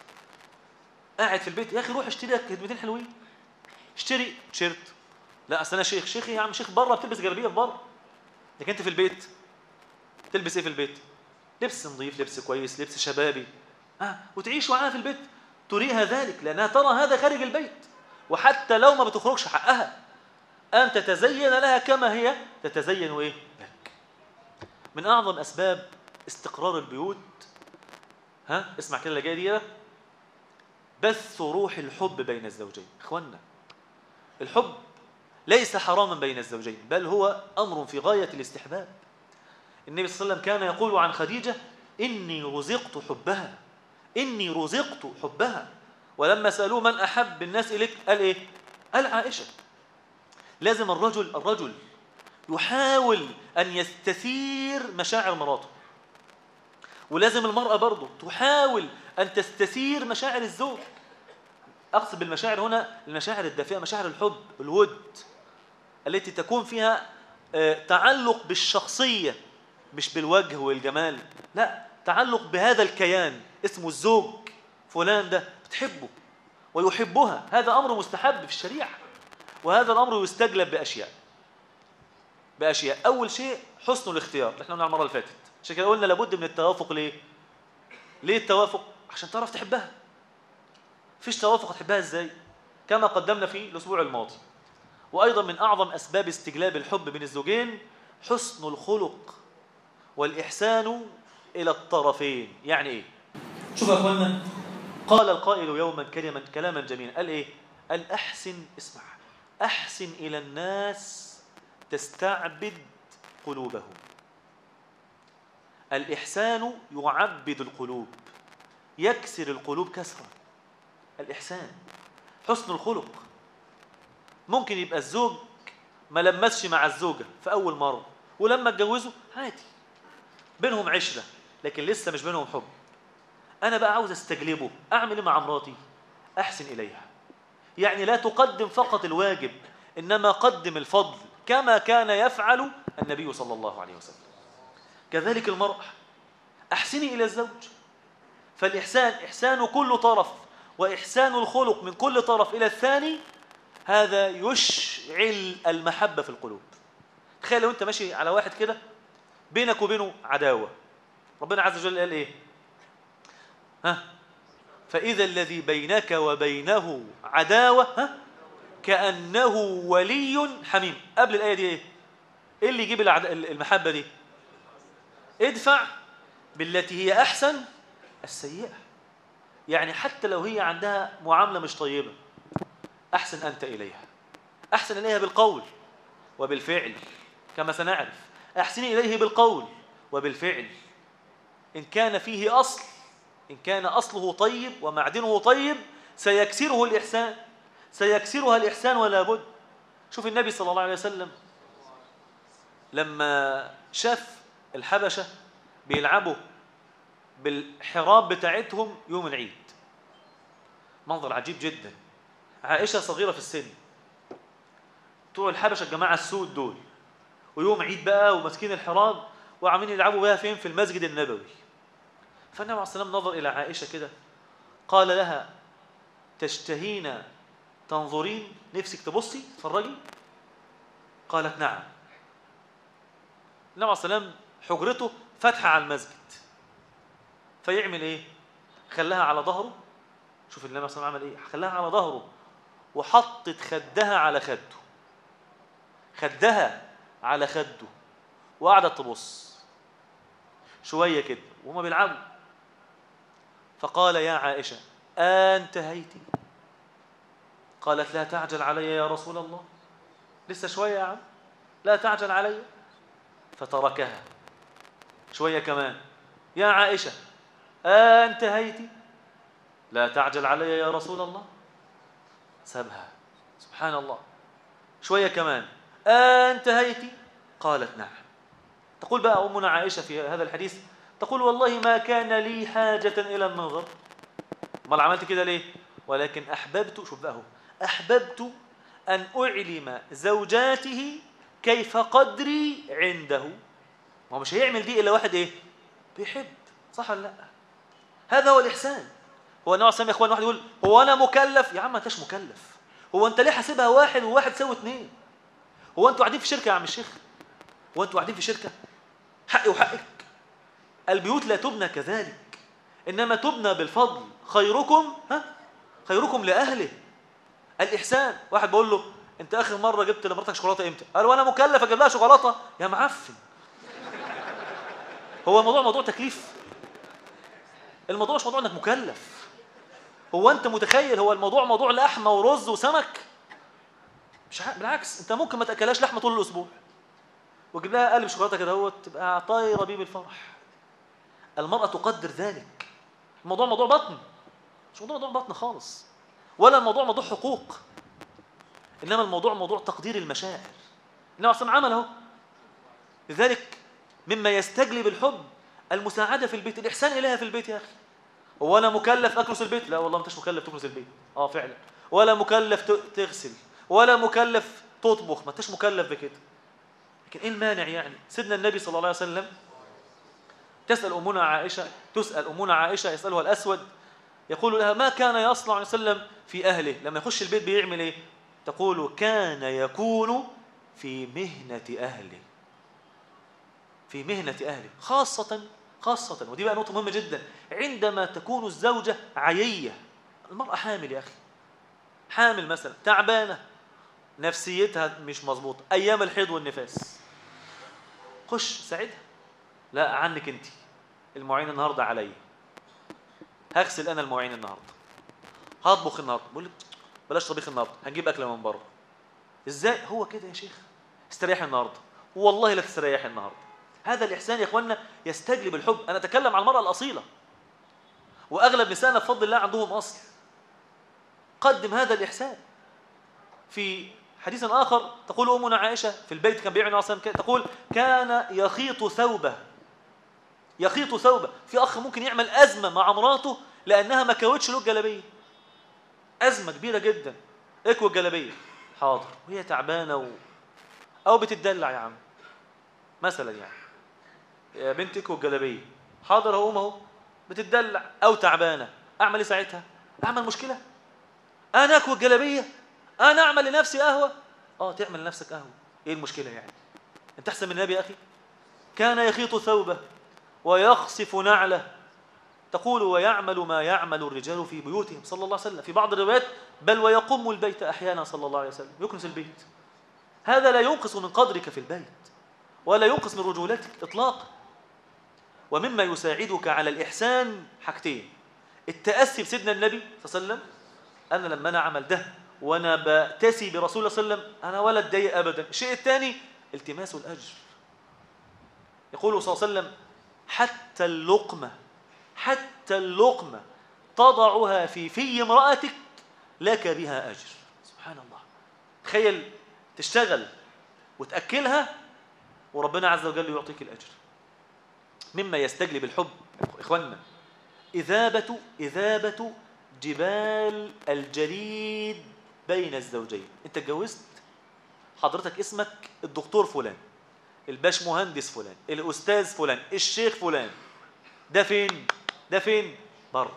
قاعد في البيت يا اخي روح اشتري لك هدمتين حلوين اشتري تيشيرت لا اصل انا شيخ شيخ إيه يا عم شيخ بره بتلبس جلابيه في بره لكن انت في البيت تلبس ايه في البيت لبس نظيف لبس كويس لبس شبابي آه وتعيش معاها في البيت تريها ذلك لانها ترى هذا خارج البيت وحتى لو ما بتخرجش حقها ان تتزين لها كما هي تتزين ايه لك من اعظم اسباب استقرار البيوت ها اسمع كده اللي جايه دي بث روح الحب بين الزوجين اخوانا الحب ليس حراما بين الزوجين بل هو امر في غايه الاستحباب النبي صلى الله عليه وسلم كان يقول عن خديجه اني رزقت حبها اني رزقت حبها ولما سالوه من احب الناس اليك قال ايه قال عائشه لازم الرجل الرجل يحاول ان يستثير مشاعر مراته ولازم المراه برضه تحاول ان تستثير مشاعر الزوج اقصد بالمشاعر هنا المشاعر الدافئه مشاعر الحب الود التي تكون فيها آه، تعلق بالشخصيه مش بالوجه والجمال لا تعلق بهذا الكيان اسمه الزوج فلان ده بتحبه ويحبها هذا امر مستحب في الشريعه وهذا الامر يستجلب باشياء باشياء اول شيء حسن الاختيار اللي احنا قلنا المره اللي فاتت عشان كده قلنا لابد من التوافق ليه ليه التوافق عشان تعرف تحبها فيش توافق هتحبها ازاي كما قدمنا في الاسبوع الماضي وايضا من اعظم اسباب استجلاب الحب بين الزوجين حسن الخلق والاحسان الى الطرفين يعني ايه شوف يا اخوانا قال القائل يوما كلمه كلاما جميلا قال ايه قال احسن اسمع احسن الى الناس تستعبد قلوبهم الإحسان يعبد القلوب يكسر القلوب كسرا الإحسان حسن الخلق ممكن يبقى الزوج ما لمسش مع الزوجة في أول مرة ولما اتجوزوا عادي بينهم عشرة لكن لسه مش بينهم حب أنا بقى عاوز استجلبه أعمل إيه مع مراتي أحسن إليها يعني لا تقدم فقط الواجب إنما قدم الفضل كما كان يفعل النبي صلى الله عليه وسلم كذلك المرأة أحسني إلى الزوج فالإحسان إحسان كل طرف وإحسان الخلق من كل طرف إلى الثاني هذا يشعل المحبة في القلوب تخيل لو أنت ماشي على واحد كده بينك وبينه عداوة ربنا عز وجل قال إيه ها فإذا الذي بينك وبينه عداوة ها كأنه ولي حميم قبل الآية دي إيه إيه اللي يجيب العد... المحبة دي ادفع بالتي هي أحسن السيئة يعني حتى لو هي عندها معاملة مش طيبة أحسن أنت إليها أحسن إليها بالقول وبالفعل كما سنعرف أحسن إليه بالقول وبالفعل إن كان فيه أصل إن كان أصله طيب ومعدنه طيب سيكسره الإحسان سيكسرها الإحسان ولا بد شوف النبي صلى الله عليه وسلم لما شاف الحبشة بيلعبوا بالحراب بتاعتهم يوم العيد منظر عجيب جدا عائشة صغيرة في السن بتوع الحبشة الجماعة السود دول ويوم عيد بقى وماسكين الحراب وعاملين يلعبوا بها فين في المسجد النبوي فالنبي عليه الصلاة والسلام نظر إلى عائشة كده قال لها تشتهين تنظرين نفسك تبصي تفرجي قالت نعم النبي عليه الصلاة والسلام حجرته فاتحة على المسجد فيعمل ايه خلاها على ظهره شوف النبي صلى الله عليه وسلم عمل ايه خلاها على ظهره وحطت خدها على خده خدها على خده وقعدت تبص شويه كده وهما بيلعبوا فقال يا عائشه انتهيتي قالت لا تعجل علي يا رسول الله لسه شويه يا عم لا تعجل علي فتركها شويه كمان يا عائشه انتهيتي لا تعجل علي يا رسول الله سابها سبحان الله شويه كمان انتهيت قالت نعم تقول بقى أمنا عائشة في هذا الحديث تقول والله ما كان لي حاجة إلى النظر ما عملت كده ليه ولكن أحببت شوف بقى هو أحببت أن أعلم زوجاته كيف قدري عنده ما هو مش هيعمل دي إلا واحد إيه بيحب صح ولا لا هذا هو الإحسان هو النوع السامي يا إخوان واحد يقول هو أنا مكلف يا عم ما أنتش مكلف هو أنت ليه حاسبها واحد وواحد سوي اثنين هو أنتوا قاعدين في شركة يا عم الشيخ هو أنتوا قاعدين في شركة حقي وحقك البيوت لا تبنى كذلك إنما تبنى بالفضل خيركم ها خيركم لأهله الإحسان واحد بقول له أنت آخر مرة جبت لمرتك شوكولاتة إمتى قال وأنا مكلف أجيب لها شوكولاتة يا معفن هو الموضوع موضوع تكليف الموضوع مش موضوع انك مكلف هو انت متخيل هو الموضوع موضوع لحمه ورز وسمك مش ع... بالعكس انت ممكن ما تاكلهاش لحمه طول الاسبوع وتجيب لها قالب شوكولاته كده اهوت تبقى طايره بيه بالفرح المراه تقدر ذلك الموضوع موضوع بطن مش موضوع موضوع بطن خالص ولا الموضوع موضوع حقوق انما الموضوع موضوع تقدير المشاعر انما اصلا عمل اهو لذلك مما يستجلب الحب المساعده في البيت الاحسان اليها في البيت يا اخي هو انا مكلف اكنس البيت لا والله ما انتش مكلف تكنس البيت اه فعلا ولا مكلف تغسل ولا مكلف تطبخ ما انتش مكلف بكده لكن ايه المانع يعني سيدنا النبي صلى الله عليه وسلم تسال امنا عائشه تسال امنا عائشه يسالها الاسود يقول لها ما كان يصنع عليه وسلم في اهله لما يخش البيت بيعمل ايه تقول كان يكون في مهنه اهله في مهنه اهله خاصه خاصة ودي بقى نقطة مهمة جدا عندما تكون الزوجة عيية المرأة حامل يا أخي حامل مثلا تعبانة نفسيتها مش مظبوطة أيام الحيض والنفاس خش ساعدها لا عنك أنت المعين النهاردة علي هغسل أنا المعين النهاردة هطبخ النهاردة بقول لك بلاش طبيخ النهاردة هنجيب أكل من بره إزاي هو كده يا شيخ استريحي النهاردة والله لا تستريحي النهاردة هذا الإحسان يا إخواننا يستجلب الحب أنا أتكلم عن المرأة الأصيلة وأغلب نسائنا بفضل الله عندهم أصل قدم هذا الإحسان في حديث آخر تقول أمنا عائشة في البيت كان بيعمل أصلا تقول كان يخيط ثوبه يخيط ثوبه في أخ ممكن يعمل أزمة مع مراته لأنها ما كوتش له الجلابية أزمة كبيرة جدا اكوي الجلابية حاضر وهي تعبانة و... أو بتدلع يا عم مثلا يعني يا بنتك والجلابيه حاضر اهو اهو بتدلع او تعبانه اعمل ايه ساعتها اعمل مشكله انا اكوي الجلابيه انا اعمل لنفسي قهوه اه تعمل لنفسك قهوه ايه المشكله يعني انت احسن من النبي يا اخي كان يخيط ثوبه ويخصف نعله تقول ويعمل ما يعمل الرجال في بيوتهم صلى الله عليه وسلم في بعض الروايات بل ويقوم البيت احيانا صلى الله عليه وسلم يكنس البيت هذا لا ينقص من قدرك في البيت ولا ينقص من رجولتك اطلاقا ومما يساعدك على الإحسان حاجتين التأسي بسيدنا النبي صلى الله عليه وسلم أنا لما أنا عمل ده وأنا بتسي برسول الله صلى الله عليه وسلم أنا ولا أتضايق أبدا الشيء الثاني التماس الأجر يقول صلى الله عليه وسلم حتى اللقمة حتى اللقمة تضعها في في امرأتك لك بها أجر سبحان الله تخيل تشتغل وتأكلها وربنا عز وجل يعطيك الأجر مما يستجلب الحب إخواننا إذابة إذابة جبال الجليد بين الزوجين أنت اتجوزت حضرتك اسمك الدكتور فلان الباش مهندس فلان الأستاذ فلان الشيخ فلان ده فين ده فين بره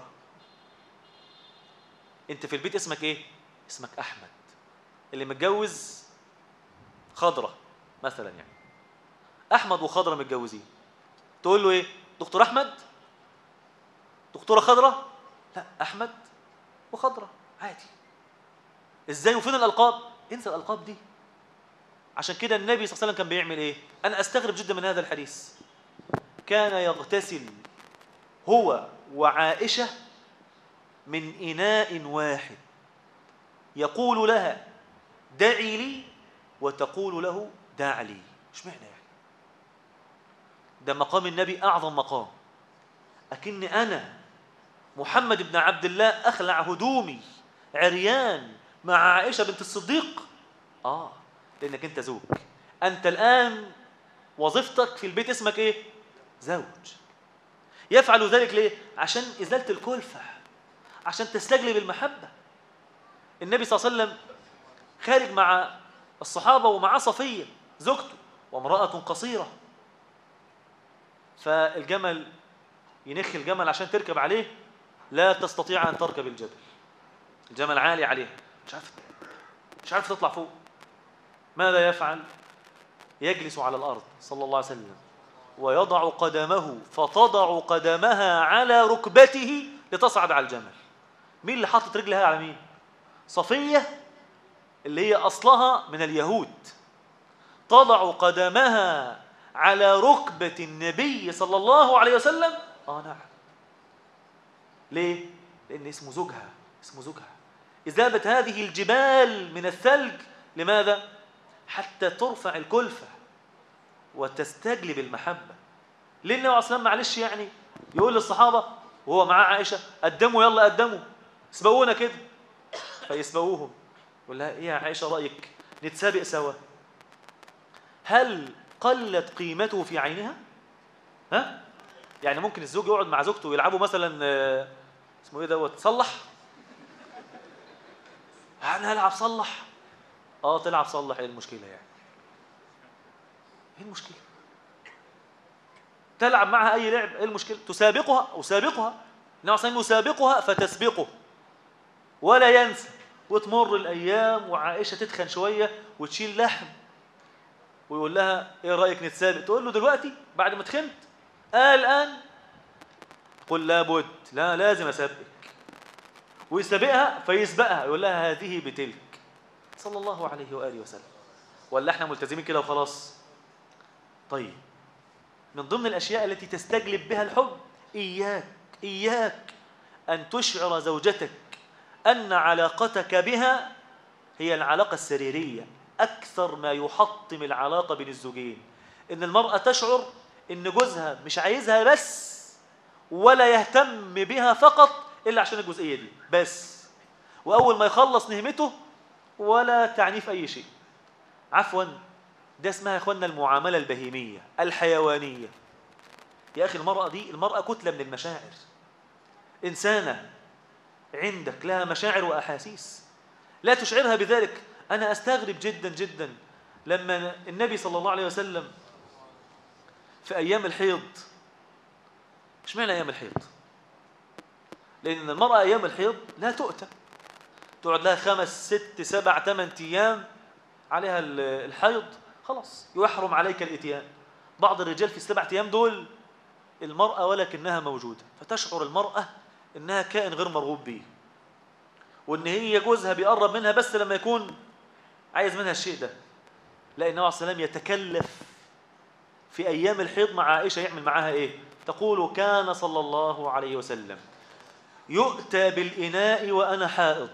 انت في البيت اسمك ايه اسمك احمد اللي متجوز خضره مثلا يعني احمد وخضره متجوزين تقول له ايه دكتور احمد دكتوره خضره لا احمد وخضره عادي ازاي وفين الالقاب انسى الالقاب دي عشان كده النبي صلى الله عليه وسلم كان بيعمل ايه انا استغرب جدا من هذا الحديث كان يغتسل هو وعائشه من اناء واحد يقول لها دعي لي وتقول له دع لي ايش معنى يعني ده مقام النبي اعظم مقام اكن انا محمد بن عبد الله اخلع هدومي عريان مع عائشه بنت الصديق اه لأنك أنت زوج أنت الآن وظيفتك في البيت اسمك إيه؟ زوج يفعل ذلك ليه؟ عشان إزالة الكلفة عشان تستجلب المحبة النبي صلى الله عليه وسلم خارج مع الصحابة ومع صفية زوجته وامرأة قصيرة فالجمل ينخ الجمل عشان تركب عليه لا تستطيع أن تركب الجبل الجمل عالي عليها مش عارف مش عارف تطلع فوق ماذا يفعل يجلس على الأرض صلى الله عليه وسلم ويضع قدمه فتضع قدمها على ركبته لتصعد على الجمل مين اللي حاطط رجلها على مين صفية اللي هي أصلها من اليهود تضع قدمها على ركبة النبي صلى الله عليه وسلم آه نعم ليه؟ لأن اسمه زوجها اسمه زوجها إذابة هذه الجبال من الثلج لماذا؟ حتى ترفع الكلفة وتستجلب المحبة ليه النبي عليه الصلاة معلش يعني يقول للصحابة وهو معاه عائشة قدموا يلا قدموا اسبقونا كده فيسبقوهم يقول لها ايه يا عائشة رأيك نتسابق سوا هل قلت قيمته في عينها ها يعني ممكن الزوج يقعد مع زوجته ويلعبوا مثلا آه، اسمه ايه دوت صلح انا هلعب صلح اه تلعب صلح ايه المشكله يعني ايه المشكله تلعب معها اي لعب ايه المشكله تسابقها اسابقها النبي صلى يسابقها فتسبقه ولا ينسى وتمر الايام وعائشه تتخن شويه وتشيل لحم ويقول لها ايه رايك نتسابق تقول له دلوقتي بعد ما تخنت آه الان قل لابد لا لازم اسابقك ويسابقها فيسبقها يقول لها هذه بتلك صلى الله عليه واله وسلم ولا احنا ملتزمين كده وخلاص طيب من ضمن الاشياء التي تستجلب بها الحب اياك اياك ان تشعر زوجتك ان علاقتك بها هي العلاقه السريريه أكثر ما يحطم العلاقة بين الزوجين إن المرأة تشعر إن جوزها مش عايزها بس ولا يهتم بها فقط إلا عشان الجزئية دي بس وأول ما يخلص نهمته ولا تعنيه في أي شيء عفوا ده اسمها يا إخواننا المعاملة البهيمية الحيوانية يا أخي المرأة دي المرأة كتلة من المشاعر إنسانة عندك لها مشاعر وأحاسيس لا تشعرها بذلك أنا أستغرب جدا جدا لما النبي صلى الله عليه وسلم في أيام الحيض مش معنى أيام الحيض لأن المرأة أيام الحيض لا تؤتى تقعد لها خمس ست سبع ثمان أيام عليها الحيض خلاص يحرم عليك الاتيان بعض الرجال في السبع أيام دول المرأة ولكنها موجودة فتشعر المرأة إنها كائن غير مرغوب به وإن هي جوزها بيقرب منها بس لما يكون عايز منها الشيء ده لا النبي عليه الصلاه يتكلف في ايام الحيض مع عائشه يعمل معاها ايه تقول كان صلى الله عليه وسلم يؤتى بالاناء وانا حائض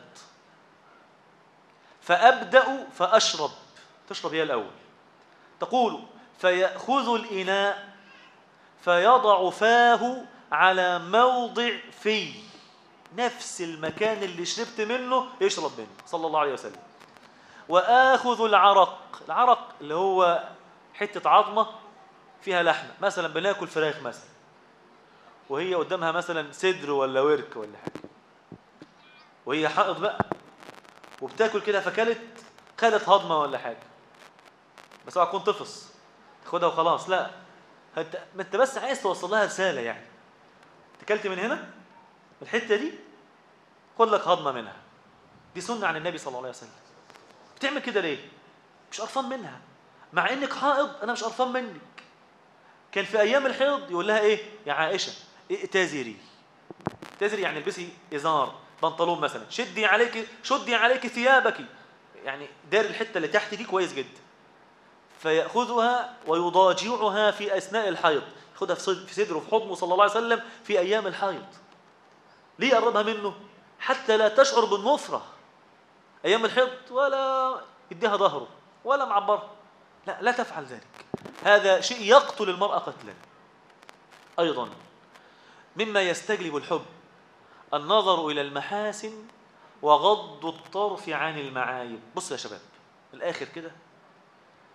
فابدا فاشرب تشرب هي الاول تقول فياخذ الاناء فيضع فاه على موضع في نفس المكان اللي شربت منه يشرب منه صلى الله عليه وسلم وآخذ العرق العرق اللي هو حتة عظمة فيها لحمة مثلا بناكل فراخ مثلا وهي قدامها مثلا صدر ولا ورك ولا حاجة وهي حائض بقى وبتاكل كده فكلت خدت هضمة ولا حاجة بس اوعى تكون تفص تاخدها وخلاص لا انت انت بس عايز توصل لها رسالة يعني تكلت من هنا من الحتة دي خد لك هضمة منها دي سنة عن النبي صلى الله عليه وسلم بتعمل كده ليه مش قرفان منها مع انك حائض انا مش قرفان منك كان في ايام الحيض يقول لها ايه يا عائشه ائتزري ائتزري يعني البسي ازار بنطلون مثلا شدي عليك شدي عليك ثيابك يعني دار الحته اللي تحت دي كويس جدا فياخذها ويضاجعها في اثناء الحيض ياخذها في صدره في حضنه صلى الله عليه وسلم في ايام الحيض ليه يقربها منه حتى لا تشعر بالنفره أيام الحيض ولا يديها ظهره ولا معبرها لا لا تفعل ذلك هذا شيء يقتل المرأة قتلا أيضا مما يستجلب الحب النظر إلى المحاسن وغض الطرف عن المعايب بص يا شباب الآخر كده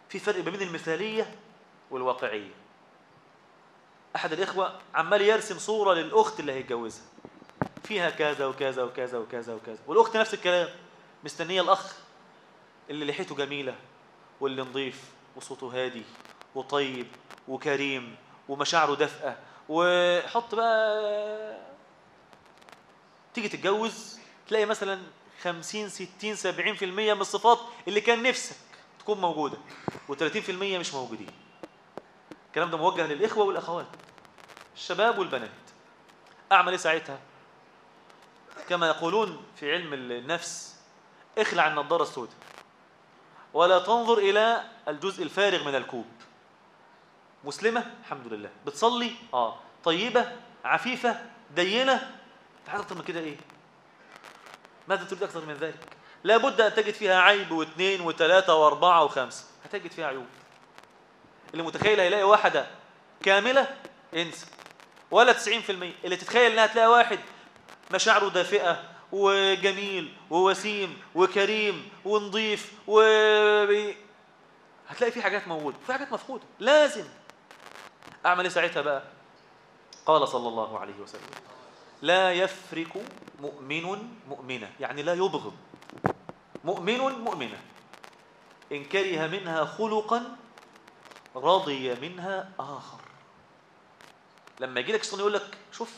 في فرق بين المثالية والواقعية أحد الإخوة عمال يرسم صورة للأخت اللي هيتجوزها فيها كذا وكذا وكذا وكذا وكذا والأخت نفس الكلام مستنية الأخ اللي لحيته جميلة واللي نظيف وصوته هادي وطيب وكريم ومشاعره دافئة وحط بقى تيجي تتجوز تلاقي مثلا 50 60 70% من الصفات اللي كان نفسك تكون موجودة و30% مش موجودين الكلام ده موجه للإخوة والأخوات الشباب والبنات أعمل إيه ساعتها كما يقولون في علم النفس اخلع النظارة السوداء ولا تنظر إلى الجزء الفارغ من الكوب مسلمة الحمد لله بتصلي آه طيبة عفيفة دينة عايز أكتر من كده إيه ماذا تريد أكثر من ذلك لابد أن تجد فيها عيب واثنين وثلاثة وأربعة وخمسة هتجد فيها عيوب اللي متخيل هيلاقي واحدة كاملة انسى ولا 90% اللي تتخيل انها تلاقي واحد مشاعره دافئة وجميل ووسيم وكريم ونظيف و هتلاقي في حاجات موجودة في حاجات مفقودة لازم أعمل إيه ساعتها بقى قال صلى الله عليه وسلم لا يفرك مؤمن مؤمنة يعني لا يبغض مؤمن مؤمنة إن كره منها خلقا رضي منها آخر لما يجي لك الشيطان يقول لك شوف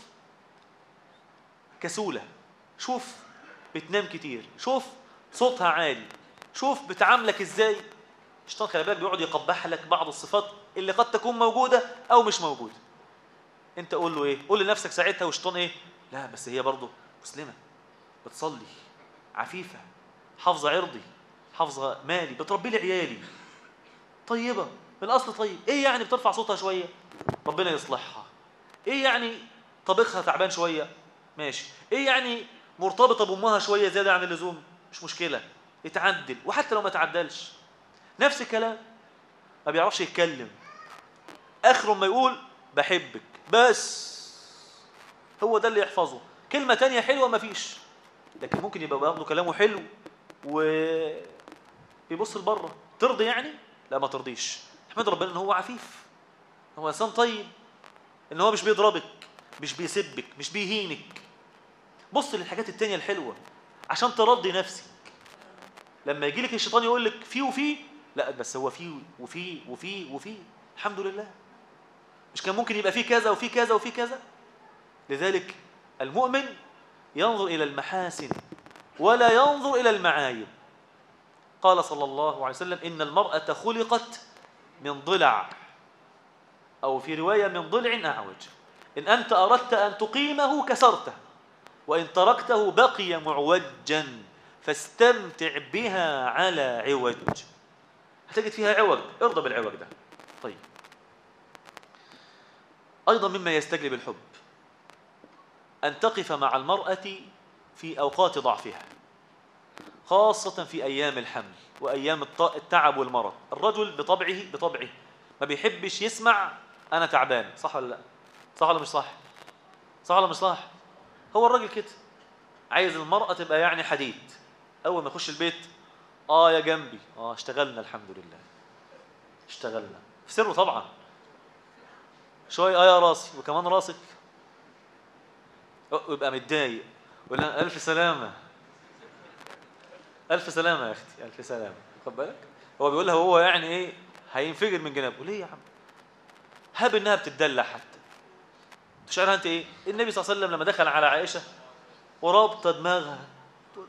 كسولة شوف بتنام كتير شوف صوتها عالي شوف بتعاملك ازاي الشيطان خلي بالك بيقعد يقبح لك بعض الصفات اللي قد تكون موجودة أو مش موجودة انت قول له ايه قول لنفسك ساعتها والشيطان ايه لا بس هي برضه مسلمة بتصلي عفيفة حافظة عرضي حافظة مالي بتربي لي عيالي طيبة من الأصل طيب إيه يعني بترفع صوتها شوية ربنا يصلحها إيه يعني طبخها تعبان شوية ماشي إيه يعني مرتبطة بأمها شوية زيادة عن اللزوم مش مشكلة يتعدل وحتى لو ما تعدلش نفس الكلام ما بيعرفش يتكلم آخره ما يقول بحبك بس هو ده اللي يحفظه كلمة تانية حلوة ما فيش لكن ممكن يبقى برضه كلامه حلو ويبص لبره ترضي يعني لا ما ترضيش احمد ربنا ان هو عفيف هو انسان طيب ان هو مش بيضربك مش بيسبك مش بيهينك بص للحاجات التانية الحلوة عشان ترضي نفسك لما يجي لك الشيطان يقول لك في وفي لا بس هو في وفي وفي وفي الحمد لله مش كان ممكن يبقى في كذا وفي كذا وفي كذا لذلك المؤمن ينظر إلى المحاسن ولا ينظر إلى المعايب قال صلى الله عليه وسلم إن المرأة خلقت من ضلع أو في رواية من ضلع أعوج إن أنت أردت أن تقيمه كسرته وإن تركته بقي معوجا فاستمتع بها على عوج هتجد فيها عوج ارضى بالعوج ده طيب أيضا مما يستجلب الحب أن تقف مع المرأة في أوقات ضعفها خاصة في أيام الحمل وأيام التعب والمرض الرجل بطبعه بطبعه ما بيحبش يسمع أنا تعبان صح ولا لا صح ولا مش صح صح ولا مش صح هو الراجل كده عايز المرأة تبقى يعني حديد أول ما يخش البيت آه يا جنبي آه اشتغلنا الحمد لله اشتغلنا في سره طبعا شوية آه يا راسي وكمان راسك ويبقى متضايق يقول لها ألف سلامة ألف سلامة يا أختي ألف سلامة خد بالك هو بيقول لها هو يعني إيه هينفجر من جنابه ليه يا عم هاب إنها بتدلع حتى تشعرها أنت إيه النبي صلى الله عليه وسلم لما دخل على عائشة ورابطة دماغها تقول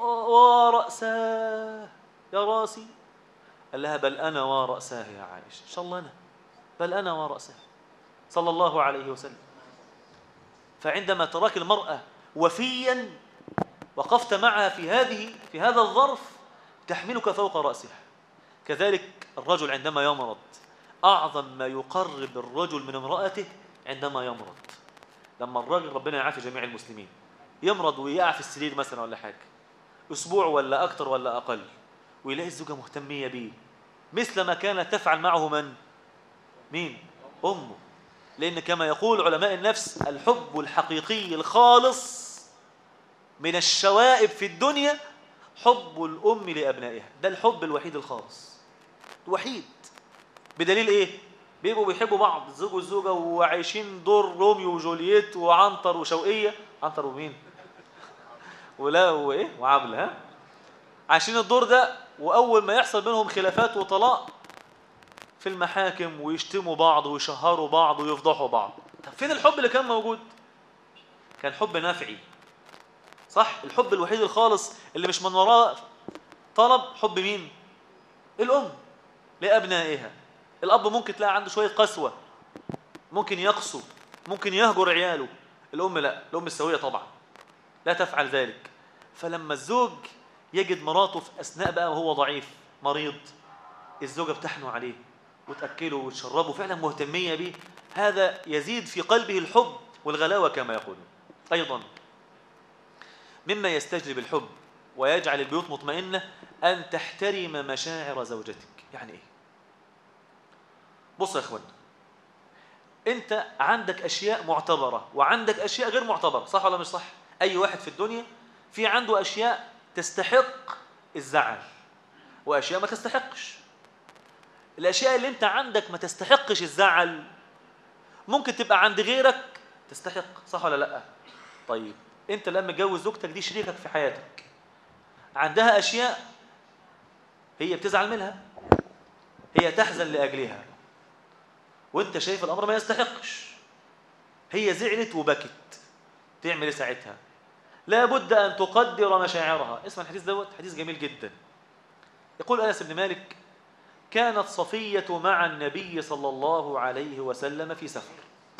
ورأساه يا راسي قال لها بل أنا ورأساه يا عائشة إن شاء الله أنا بل أنا ورأساه صلى الله عليه وسلم فعندما تراك المرأة وفيا وقفت معها في هذه في هذا الظرف تحملك فوق رأسها كذلك الرجل عندما يمرض أعظم ما يقرب الرجل من امرأته عندما يمرض لما الراجل ربنا يعافي جميع المسلمين يمرض ويقع في السرير مثلا ولا حاجة أسبوع ولا أكثر ولا أقل ويلاقي الزوجة مهتمية به مثل ما كانت تفعل معه من؟ مين؟ أمه لأن كما يقول علماء النفس الحب الحقيقي الخالص من الشوائب في الدنيا حب الأم لأبنائها ده الحب الوحيد الخالص وحيد بدليل ايه بيبقوا بيحبوا بعض الزوج والزوجه وعايشين دور روميو وجولييت وعنتر وشوقيه عنتر ومين ولا وايه وعبله ها عايشين الدور ده واول ما يحصل بينهم خلافات وطلاق في المحاكم ويشتموا بعض ويشهروا بعض ويفضحوا بعض طب فين الحب اللي كان موجود كان حب نافعي صح الحب الوحيد الخالص اللي مش من وراه طلب حب مين الام لابنائها الاب ممكن تلاقي عنده شويه قسوه ممكن يقسو ممكن يهجر عياله الام لا الام السويه طبعا لا تفعل ذلك فلما الزوج يجد مراته في اثناء بقى وهو ضعيف مريض الزوجه بتحنو عليه وتاكله وتشربه فعلا مهتميه به هذا يزيد في قلبه الحب والغلاوه كما يقولون ايضا مما يستجلب الحب ويجعل البيوت مطمئنه ان تحترم مشاعر زوجتك يعني ايه بص يا اخوانا انت عندك اشياء معتبره وعندك اشياء غير معتبره صح ولا مش صح اي واحد في الدنيا في عنده اشياء تستحق الزعل واشياء ما تستحقش الاشياء اللي انت عندك ما تستحقش الزعل ممكن تبقى عند غيرك تستحق صح ولا لا طيب انت لما متجوز زوجتك دي شريكك في حياتك عندها اشياء هي بتزعل منها هي تحزن لاجلها وانت شايف الامر ما يستحقش هي زعلت وبكت تعمل ايه ساعتها لابد ان تقدر مشاعرها اسمع الحديث دوت حديث جميل جدا يقول انس بن مالك كانت صفيه مع النبي صلى الله عليه وسلم في سفر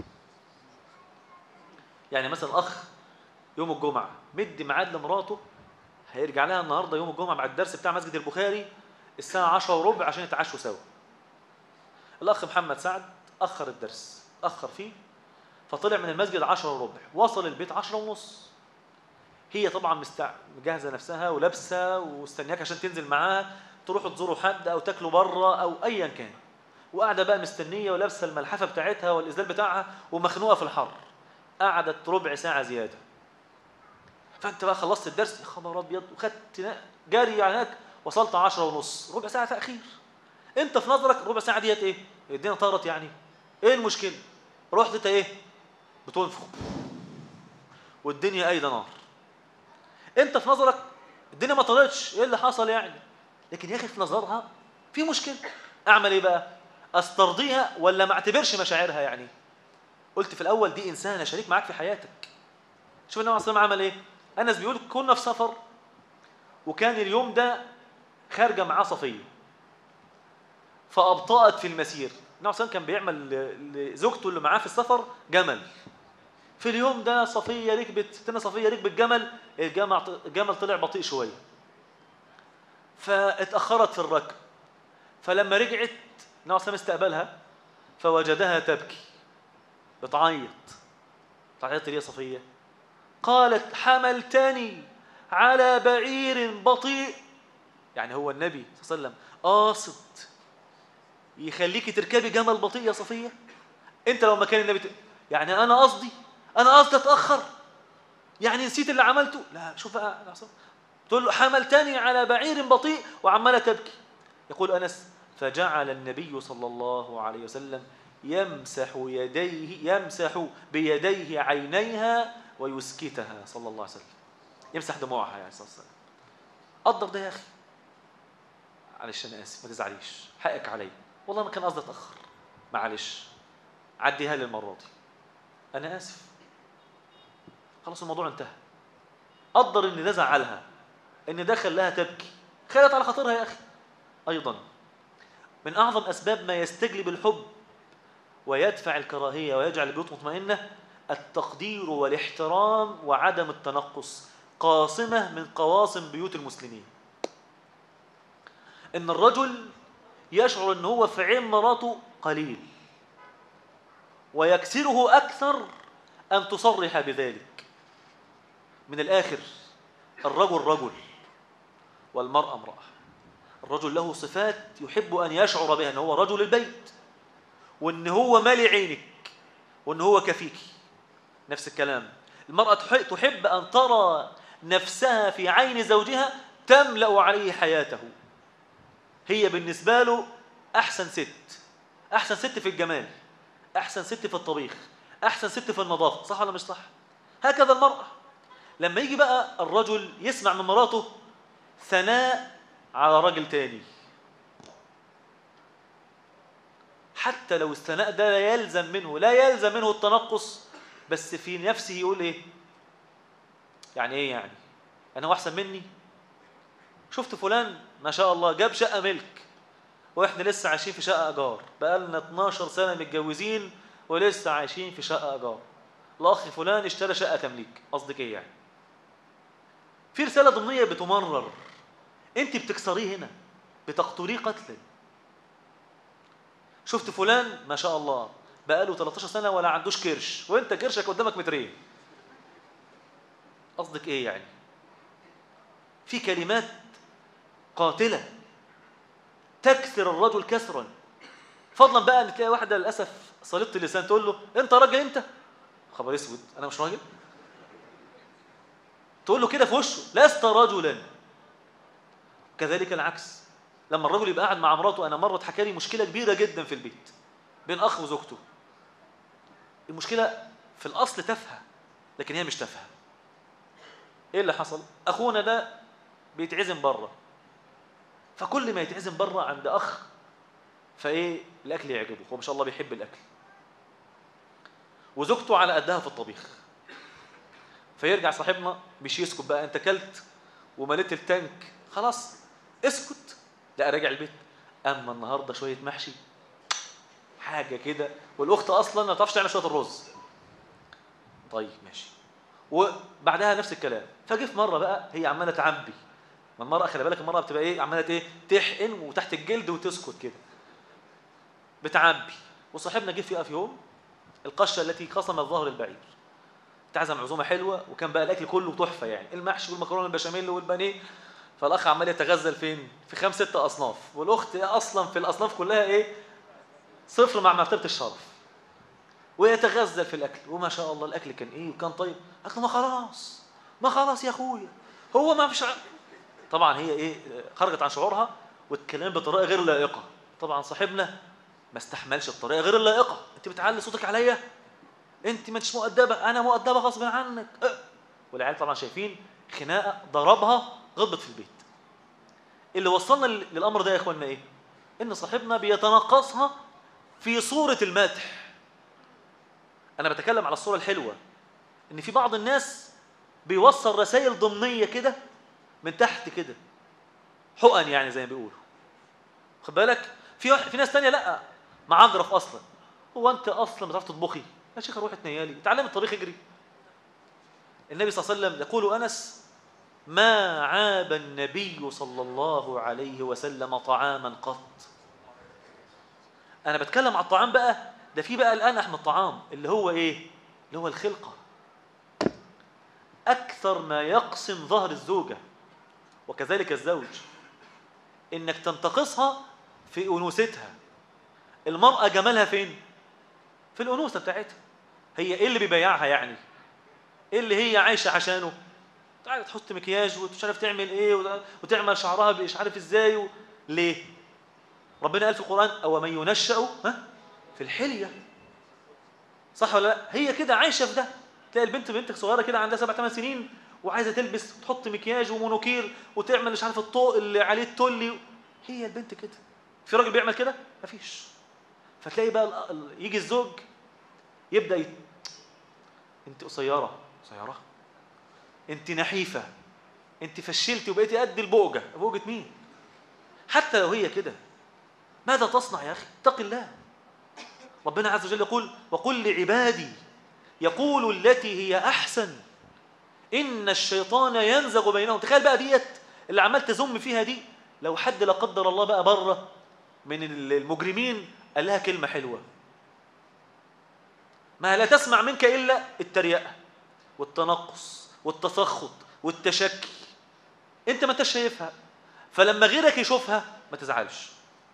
يعني مثلا اخ يوم الجمعه مدي ميعاد لمراته هيرجع لها النهارده يوم الجمعه مع الدرس بتاع مسجد البخاري الساعه 10 وربع عشان يتعشوا سوا الاخ محمد سعد اخر الدرس اخر فيه فطلع من المسجد 10 وربع وصل البيت 10 ونص هي طبعا مستع... مجهزه نفسها ولابسه واستنياك عشان تنزل معاها تروحوا تزوروا حد او تاكلوا بره او ايا كان وقاعده بقى مستنيه ولابسه الملحفه بتاعتها والازدال بتاعها ومخنوقه في الحر قعدت ربع ساعه زياده فانت بقى خلصت الدرس يا خبر ابيض وخدت جري هناك وصلت 10 ونص ربع ساعه تاخير انت في نظرك ربع ساعه ديت ايه الدنيا طارت يعني ايه المشكله رحت انت ايه بتنفخ والدنيا قايده نار انت في نظرك الدنيا ما طارتش ايه اللي حصل يعني لكن يا اخي في نظرها في مشكله اعمل ايه بقى استرضيها ولا ما اعتبرش مشاعرها يعني قلت في الاول دي انسانه شريك معاك في حياتك شوف النبي عليه عمل ايه انس بيقول كنا في سفر وكان اليوم ده خارجه معاه صفيه فابطات في المسير النبي صلى كان بيعمل لزوجته اللي معاه في السفر جمل في اليوم ده صفيه ركبت ستنا صفيه ركبت جمل الجمل الجمل طلع بطيء شويه فاتاخرت في الركب فلما رجعت النبي صلى استقبلها فوجدها تبكي بتعيط تعيط ليه يا صفيه قالت حملتني على بعير بطيء يعني هو النبي صلى الله عليه وسلم قاصد يخليكي تركبي جمل بطيء يا صفيه انت لو مكان النبي ت... يعني انا قصدي انا قصدي اتاخر يعني نسيت اللي عملته لا شوف بقى تقول له حملتني على بعير بطيء وعماله تبكي يقول انس فجعل النبي صلى الله عليه وسلم يمسح يديه يمسح بيديه عينيها ويسكتها صلى الله عليه وسلم يمسح دموعها يعني صلى الله عليه وسلم قدر ده يا اخي معلش انا اسف ما تزعليش حقك علي والله ما كان قصدي اتاخر معلش عديها لي المره دي انا اسف خلاص الموضوع انتهى قدر ان ده زعلها ان ده خلاها تبكي خلت على خاطرها يا اخي ايضا من اعظم اسباب ما يستجلب الحب ويدفع الكراهيه ويجعل البيوت مطمئنه التقدير والاحترام وعدم التنقص قاصمه من قواصم بيوت المسلمين ان الرجل يشعر ان هو في عين مراته قليل ويكسره اكثر ان تصرح بذلك من الاخر الرجل رجل والمراه امراه الرجل له صفات يحب ان يشعر بها ان هو رجل البيت وان هو مالي عينك وان هو كفيكي نفس الكلام المراه تحب ان ترى نفسها في عين زوجها تملا عليه حياته هي بالنسبه له احسن ست احسن ست في الجمال احسن ست في الطبيخ احسن ست في النظافه صح ولا مش صح هكذا المراه لما يجي بقى الرجل يسمع من مراته ثناء على راجل تاني حتى لو الثناء ده لا يلزم منه لا يلزم منه التنقص بس في نفسه يقول ايه يعني ايه يعني انا هو احسن مني شفت فلان ما شاء الله جاب شقه ملك واحنا لسه عايشين في شقه ايجار بقالنا 12 سنه متجوزين ولسه عايشين في شقه ايجار الاخ فلان اشترى شقه تمليك قصدك ايه يعني في رساله ضمنيه بتمرر انت بتكسريه هنا بتقتليه قتلا شفت فلان ما شاء الله بقاله 13 سنه ولا عندوش كرش وانت كرشك قدامك مترين قصدك ايه يعني في كلمات قاتله تكسر الرجل كسرا فضلا بقى ان تلاقي واحده للاسف صليبه اللسان تقول له انت راجل انت خبر اسود انا مش راجل تقول له كده في وشه لست رجلا كذلك العكس لما الرجل يبقى قاعد مع مراته انا مره اتحكى لي مشكله كبيره جدا في البيت بين اخ وزوجته المشكله في الاصل تافهه لكن هي مش تافهه ايه اللي حصل اخونا ده بيتعزم بره فكل ما يتعزم بره عند اخ فايه الاكل يعجبه هو ما شاء الله بيحب الاكل وزوجته على قدها في الطبيخ فيرجع صاحبنا مش يسكت بقى انت كلت ومليت التانك خلاص اسكت لا راجع البيت اما النهارده شويه محشي حاجه كده والاخت اصلا ما تعرفش تعمل شويه الرز طيب ماشي وبعدها نفس الكلام فجه في مره بقى هي عماله تعبي ما المراه خلي بالك المراه بتبقى ايه عماله ايه تحقن وتحت الجلد وتسكت كده بتعبي وصاحبنا جه فيها في يوم القشه التي قسمت ظهر البعير اتعزم عزومه حلوه وكان بقى الاكل كله تحفه يعني المحشي والمكرونه البشاميل والبانيه فالاخ عمال يتغزل فين في خمس ست اصناف والاخت اصلا في الاصناف كلها ايه صفر مع مرتبه الشرف ويتغزل في الاكل وما شاء الله الاكل كان ايه وكان طيب اكل ما خلاص ما خلاص يا اخويا هو ما فيش طبعا هي ايه خرجت عن شعورها واتكلمت بطريقه غير لائقه طبعا صاحبنا ما استحملش الطريقه غير اللائقه انت بتعلي صوتك عليا انت ما انتش مؤدبه انا مؤدبه غصب عنك أه. والعيال طبعا شايفين خناقه ضربها غضبت في البيت اللي وصلنا للامر ده يا اخوانا ايه ان صاحبنا بيتنقصها في صوره المدح انا بتكلم على الصوره الحلوه ان في بعض الناس بيوصل رسائل ضمنيه كده من تحت كده حقن يعني زي ما بيقولوا خد بالك في في ناس تانية لا معجرف اصلا هو انت اصلا بتعرف تطبخي يا شيخ روح اتنيالي اتعلم الطبيخ اجري النبي صلى الله عليه وسلم يقول انس ما عاب النبي صلى الله عليه وسلم طعاما قط انا بتكلم على الطعام بقى ده في بقى الان احمد الطعام اللي هو ايه اللي هو الخلقه اكثر ما يقسم ظهر الزوجه وكذلك الزوج انك تنتقصها في انوثتها المراه جمالها فين في الانوثه بتاعتها هي ايه اللي بيبيعها يعني ايه اللي هي عايشه عشانه تعالى تحط مكياج ومش عارف تعمل ايه وتعمل شعرها مش عارف ازاي و... ليه ربنا قال في القران او من ينشأ ها في الحليه صح ولا لا هي كده عايشه في ده تلاقي البنت بنتك صغيره كده عندها سبع ثمان سنين وعايزه تلبس وتحط مكياج ومونوكير وتعمل مش عارف الطوق اللي عليه التولي هي البنت كده في راجل بيعمل كده مفيش فتلاقي بقى يجي الزوج يبدا يت... انت قصيره قصيره انت نحيفه انت فشلتي وبقيتي قد البؤجه بؤجه مين حتى لو هي كده ماذا تصنع يا اخي اتق الله ربنا عز وجل يقول وقل لعبادي يقول التي هي احسن ان الشيطان ينزغ بينهم تخيل بقى ديت اللي عمال تزم فيها دي لو حد لا قدر الله بقى بره من المجرمين قال لها كلمه حلوه ما لا تسمع منك الا التريقه والتنقص والتسخط والتشكي انت ما انتش شايفها فلما غيرك يشوفها ما تزعلش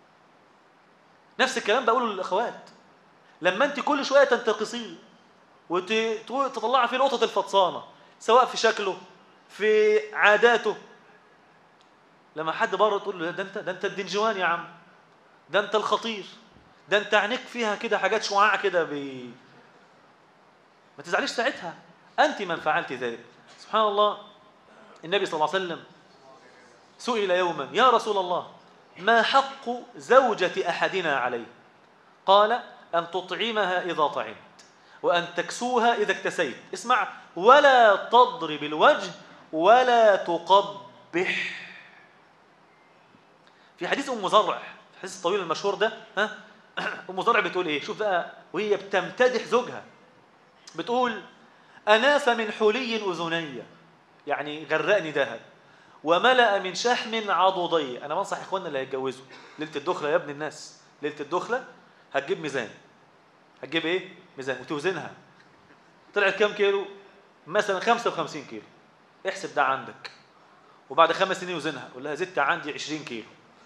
نفس الكلام بقوله للاخوات لما انت كل شويه تنتقصيه وتطلعي فيه نقطه الفطسانه سواء في شكله في عاداته لما حد بره تقول له ده انت ده انت الدنجوان يا عم ده انت الخطير ده انت عينيك فيها كده حاجات شعاع كده بي... ما تزعليش ساعتها انت من فعلت ذلك سبحان الله النبي صلى الله عليه وسلم سئل يوما يا رسول الله ما حق زوجة أحدنا عليه قال أن تطعمها إذا طعمت وأن تكسوها إذا اكتسيت اسمع ولا تضرب الوجه ولا تقبح في حديث أم زرع الحديث الطويل المشهور ده ها أم زرع بتقول إيه شوف بقى وهي بتمتدح زوجها بتقول أناف من حلي أذني يعني غرقني ذهب وملأ من شحم عضدي أنا بنصح إخواننا اللي هيتجوزوا ليلة الدخلة يا ابن الناس ليلة الدخلة هتجيب ميزان هتجيب إيه؟ ميزان وتوزنها طلعت كام كيلو؟ مثلا 55 كيلو احسب ده عندك وبعد خمس سنين وزنها قول لها زدت عندي 20 كيلو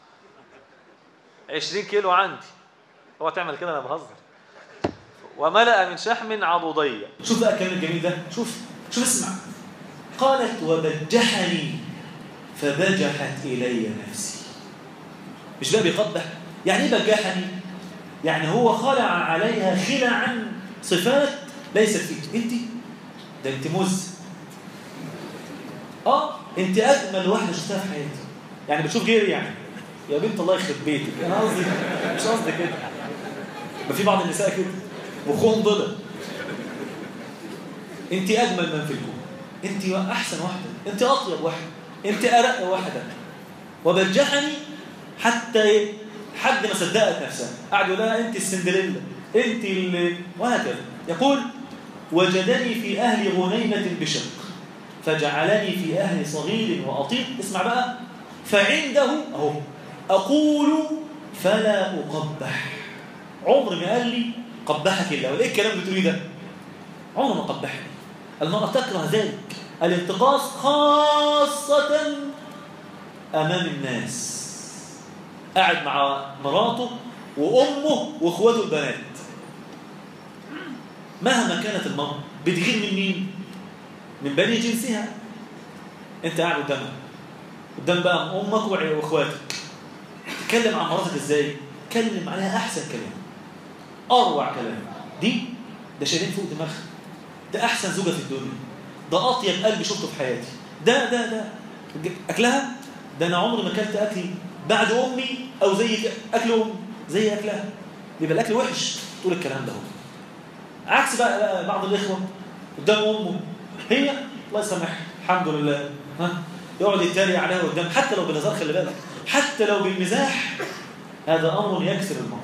20 كيلو عندي هو تعمل كده انا بهزر وملأ من شحم عضدي شوف بقى الكلام الجميل ده شوف شوف اسمع قالت وبجحني فبجحت إلي نفسي مش بقى بيقبح يعني ايه بجحني يعني هو خلع عليها خلعا صفات ليست فيك انت ده انت مز اه انت اجمل واحده شفتها في حياتي يعني بتشوف غيري يعني يا بنت الله يخرب بيتك انا قصدي مش قصدي كده ما في بعض النساء كده مخهم ضلع انت اجمل من في الكون انت احسن واحده انت اطيب واحده انت ارق واحده وبجحني حتى ايه حد ما صدقت نفسها قعد يقول لها انت السندريلا انت اللي وهكذا يقول وجدني في اهل غنيمه بشق فجعلني في اهل صغير واطيق اسمع بقى فعنده اهو اقول فلا اقبح عمر ما قال لي قبحك الله وايه الكلام اللي بتقوليه ده عمر ما قبحني المرأة تكره ذلك الانتقاص خاصة أمام الناس قاعد مع مراته وأمه وإخواته البنات مهما كانت المرأة بتغير من مين؟ من بني جنسها أنت قاعد قدامها قدام بقى أمك وإخواتك تتكلم عن مراتك إزاي؟ تكلم عليها أحسن كلام أروع كلام دي ده شايلين فوق دماغها ده أحسن زوجة في الدنيا ده أطيب قلب شفته في حياتي ده ده ده أكلها ده أنا عمري ما أكلت أكلي بعد أمي أو زي أكل أمي زي أكلها يبقى الأكل وحش تقول الكلام ده هو عكس بقى بعض الإخوة قدام أمه هي الله يسامحها الحمد لله ها يقعد يتريق عليها قدام حتى لو بالهزار خلي بالك حتى لو بالمزاح هذا أمر يكسر المرء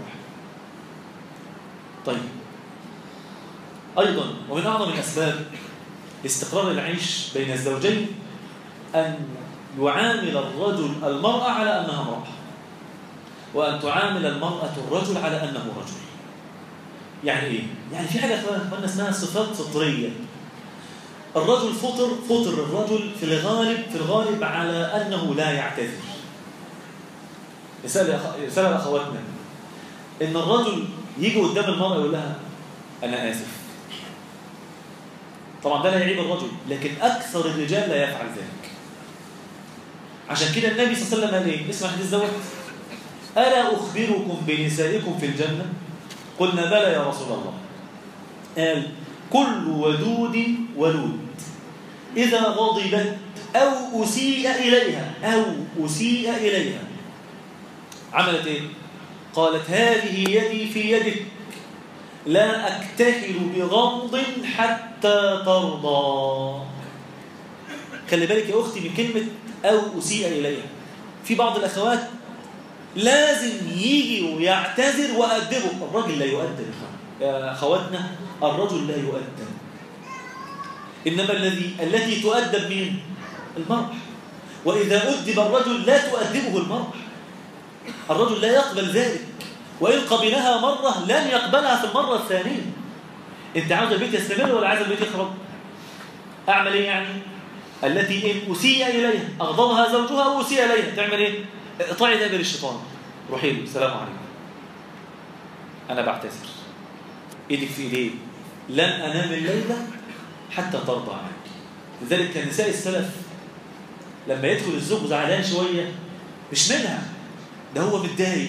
طيب أيضا ومن أعظم الأسباب لاستقرار العيش بين الزوجين أن يعامل الرجل المرأة على أنها امرأة وأن تعامل المرأة الرجل على أنه رجل يعني إيه؟ يعني في حاجة أخوانا اسمها صفات فطرية الرجل فطر فطر الرجل في الغالب في الغالب على أنه لا يعتذر رسالة أخواتنا إن الرجل يجي قدام المرأة يقول لها أنا آسف طبعا ده لا يعيب الرجل لكن أكثر الرجال لا يفعل ذلك عشان كده النبي صلى الله عليه وسلم قال إيه اسمع حديث دوت ألا أخبركم بنسائكم في الجنة قلنا بلى يا رسول الله قال كل ودود ولود إذا غضبت أو أسيء إليها أو أسيء إليها عملت إيه قالت هذه يدي في يدك لا أكتحل بغمض حتى ترضى خلي بالك يا أختي من كلمة أو أسيء إليها في بعض الأخوات لازم يجي ويعتذر وأدبه الرجل لا يؤدب يا أخواتنا الرجل لا يؤدب إنما الذي التي تؤدب مين؟ المرأة وإذا أدب الرجل لا تؤدبه المرأة الرجل لا يقبل ذلك وإن قبلها مرة لن يقبلها في المرة الثانية أنت عاوز البيت يستمر ولا عايز البيت يخرب أعمل إيه يعني التي إن أسيء إليها أغضبها زوجها أو أسيء إليها تعمل إيه اقطعي دابر الشيطان روحي له السلام عليكم أنا بعتذر إيدك في إيديه لن أنام الليلة حتى ترضى عنك لذلك كان نساء السلف لما يدخل الزوج زعلان شوية مش منها ده هو متضايق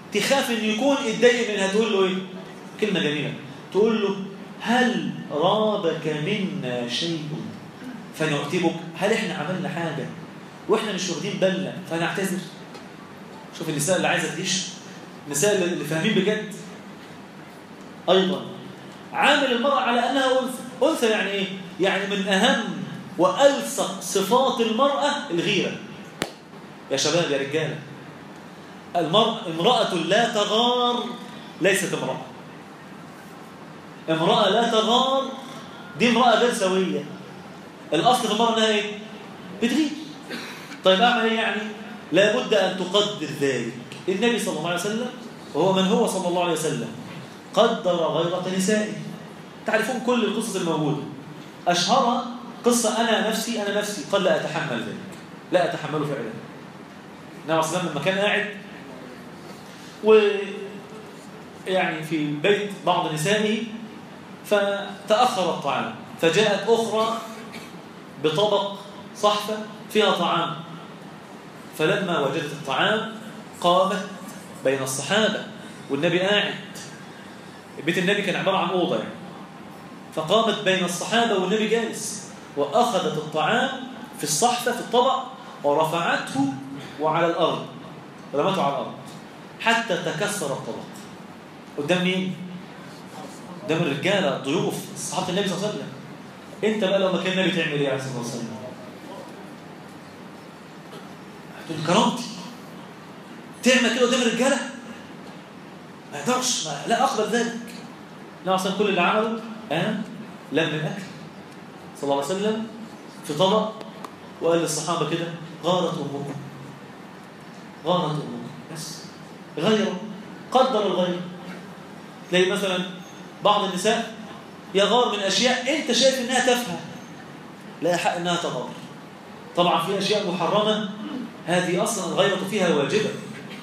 تخاف ان يكون اتضايق منها تقول له ايه كلمه جميله تقول له هل رابك منا شيء فنعتبك هل احنا عملنا حاجه واحنا مش واخدين بالنا فنعتذر شوف النساء اللي عايزه تعيش النساء اللي فاهمين بجد ايضا عامل المرأة على أنها أنثى أنثى يعني إيه؟ يعني من أهم وألصق صفات المرأة الغيرة يا شباب يا رجالة المرأة امرأة لا تغار ليست امرأة امرأة لا تغار دي امرأة غير سوية الأصل في المرأة أنها إيه؟ بتغير طيب أعمل إيه يعني؟ لابد أن تقدر ذلك النبي صلى الله عليه وسلم وهو من هو صلى الله عليه وسلم قدر غيرة نسائه تعرفون كل القصص الموجودة أشهرها قصة أنا نفسي أنا نفسي قال لا أتحمل ذلك لا أتحمله فعلا النبي صلى الله عليه وسلم لما كان قاعد و يعني في بيت بعض نسائه فتأخر الطعام فجاءت أخرى بطبق صحفة فيها طعام فلما وجدت الطعام قامت بين الصحابة والنبي قاعد بيت النبي كان عبارة عن أوضة يعني فقامت بين الصحابة والنبي جالس وأخذت الطعام في الصحفة في الطبق ورفعته وعلى الأرض رمته على الأرض حتى تكسر الطبق قدام مين؟ قدام الرجالة ضيوف صحابة النبي صلى الله عليه وسلم انت بقى لو مكان النبي تعمل ايه عليه الصلاة والسلام؟ هتقول كرامتي تعمل كده قدام الرجالة؟ ما يقدرش لا أقبل ذلك لا أصلا كل اللي عمله قام لم الأكل صلى الله عليه وسلم في طبق وقال للصحابة كده غارت أمكم غارت أمكم بس غيروا قدر الغير تلاقي مثلا بعض النساء يغار من أشياء أنت شايف إنها تافهه لا حق إنها تغار طبعا في أشياء محرمة هذه أصلا الغيرة فيها واجبة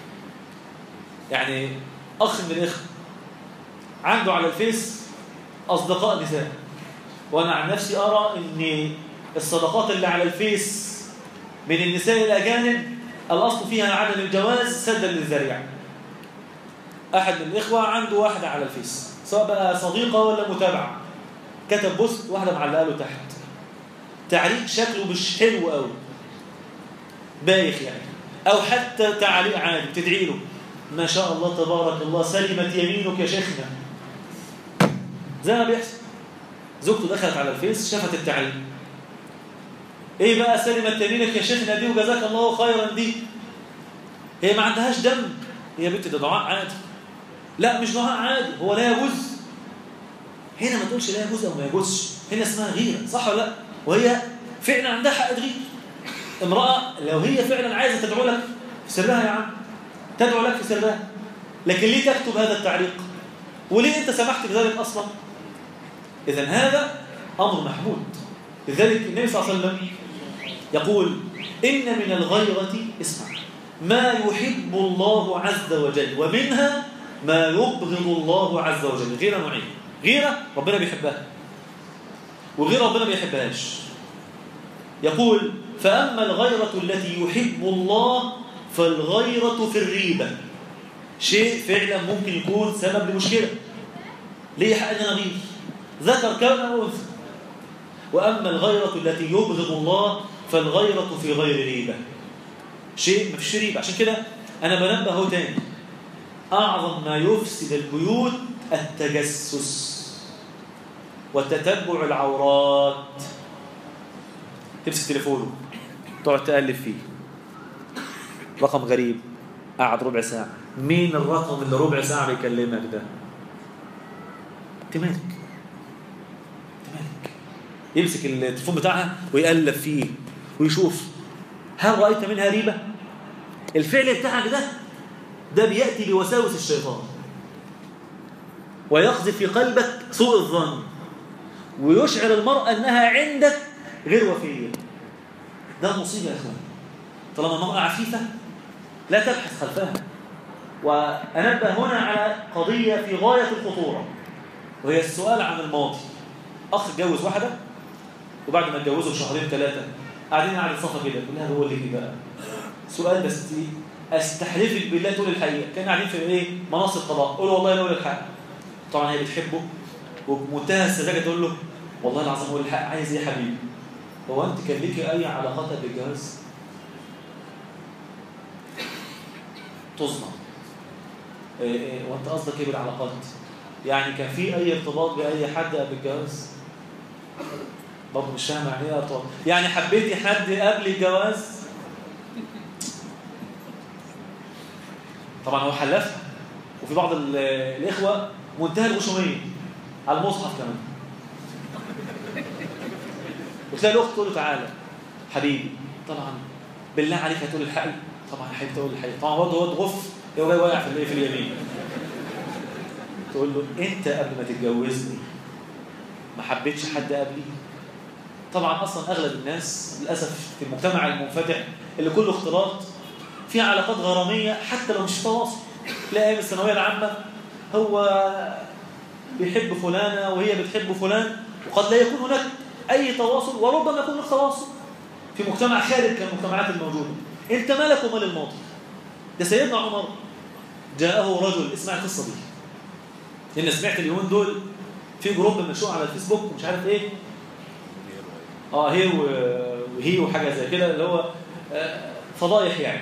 يعني أخ من الإخوة عنده على الفيس أصدقاء نساء وأنا عن نفسي أرى أن الصداقات اللي على الفيس من النساء الأجانب الأصل فيها عدم الجواز سدا للذريعة أحد من الإخوة عنده واحدة على الفيس سواء بقى صديقة ولا متابعة كتب بوست واحدة معلقة له تحت تعليق شكله مش حلو قوي بايخ يعني أو حتى تعليق عادي بتدعي له ما شاء الله تبارك الله سلمت يمينك يا شيخنا زي ما بيحصل زوجته دخلت على الفيس شافت التعليق ايه بقى سلمت يمينك يا شيخنا دي وجزاك الله خيرا دي هي ما عندهاش دم هي بنت ده دعاء عادي لا مش دعاء عادي هو لا يجوز هنا ما تقولش لا يجوز او ما يجوزش هنا اسمها غيره صح ولا لا وهي فعلا عندها حق تغير امراه لو هي فعلا عايزه تدعو لك في سرها يا عم تدعو لك في سرها لكن ليه تكتب هذا التعليق وليه انت سمحت بذلك اصلا اذا هذا امر محمود لذلك النبي صلى الله عليه وسلم يقول ان من الغيره اسمع ما يحب الله عز وجل ومنها ما يبغض الله عز وجل غيره نوعين غيره ربنا بيحبها وغيره ربنا ما بيحبهاش يقول فاما الغيره التي يحب الله فالغيرة في الريبة شيء فعلا ممكن يكون سبب لمشكلة ليه حق أن نغير ذكر كون أو أنثى وأما الغيرة التي يبغض الله فالغيرة في غير ريبة شيء ما فيش ريبة عشان كده أنا بنبه هو تاني أعظم ما يفسد البيوت التجسس وتتبع العورات تمسك تليفونه تقعد تقلب فيه رقم غريب قعد ربع ساعة مين الرقم اللي ربع ساعة بيكلمك ده انت مالك انت مالك يمسك التليفون بتاعها ويقلب فيه ويشوف هل رأيت منها ريبة الفعل بتاعك ده ده بيأتي بوساوس الشيطان ويقذف في قلبك سوء الظن ويشعر المرأة أنها عندك غير وفية ده مصيبة يا أخوان طالما المرأة عفيفة لا تبحث خلفها وأنبه هنا على قضية في غاية الخطورة وهي السؤال عن الماضي أخ اتجوز واحدة وبعد ما اتجوزوا بشهرين ثلاثة قاعدين قاعد صفا كده يقول لها بقول لك ايه بقى سؤال بس استحلفك بالله تقول الحقيقه كان قاعدين في ايه مناصب قضاء قول والله لا اقول الحق طبعا هي بتحبه وبمنتهى السذاجه تقول له والله العظيم اقول الحق عايز ايه يا حبيبي هو انت كان ليكي اي علاقات بالجواز تصنع إيه إيه وانت قصدك ايه بالعلاقات يعني كان في اي ارتباط باي حد قبل الجواز برضه مش فاهم يعني ايه ارتباط يعني حبيتي حد قبل الجواز طبعا هو حلفها وفي بعض الاخوه منتهى الغشوميه على المصحف كمان وتلاقي الاخت تقول له تعالى حبيبي طبعا بالله عليك هتقول الحقيقه طبعا حبيبي تقول الحقيقه طبعا برضه هو غف هو جاي واقع في في اليمين تقول له انت قبل ما تتجوزني ما حبيتش حد قبلي طبعا اصلا اغلب الناس للاسف في المجتمع المنفتح اللي كله اختلاط في علاقات غراميه حتى لو مش تواصل تلاقي ايام الثانويه العامه هو بيحب فلانه وهي بتحب فلان وقد لا يكون هناك اي تواصل وربما يكون هناك تواصل في مجتمع خارج كالمجتمعات الموجوده انت مالك ومال الماضي ده سيدنا عمر جاءه رجل اسمع القصه دي لان سمعت اليومين دول في جروب منشور على الفيسبوك ومش عارف ايه اه هي وهي وحاجه زي كده اللي هو فضايح يعني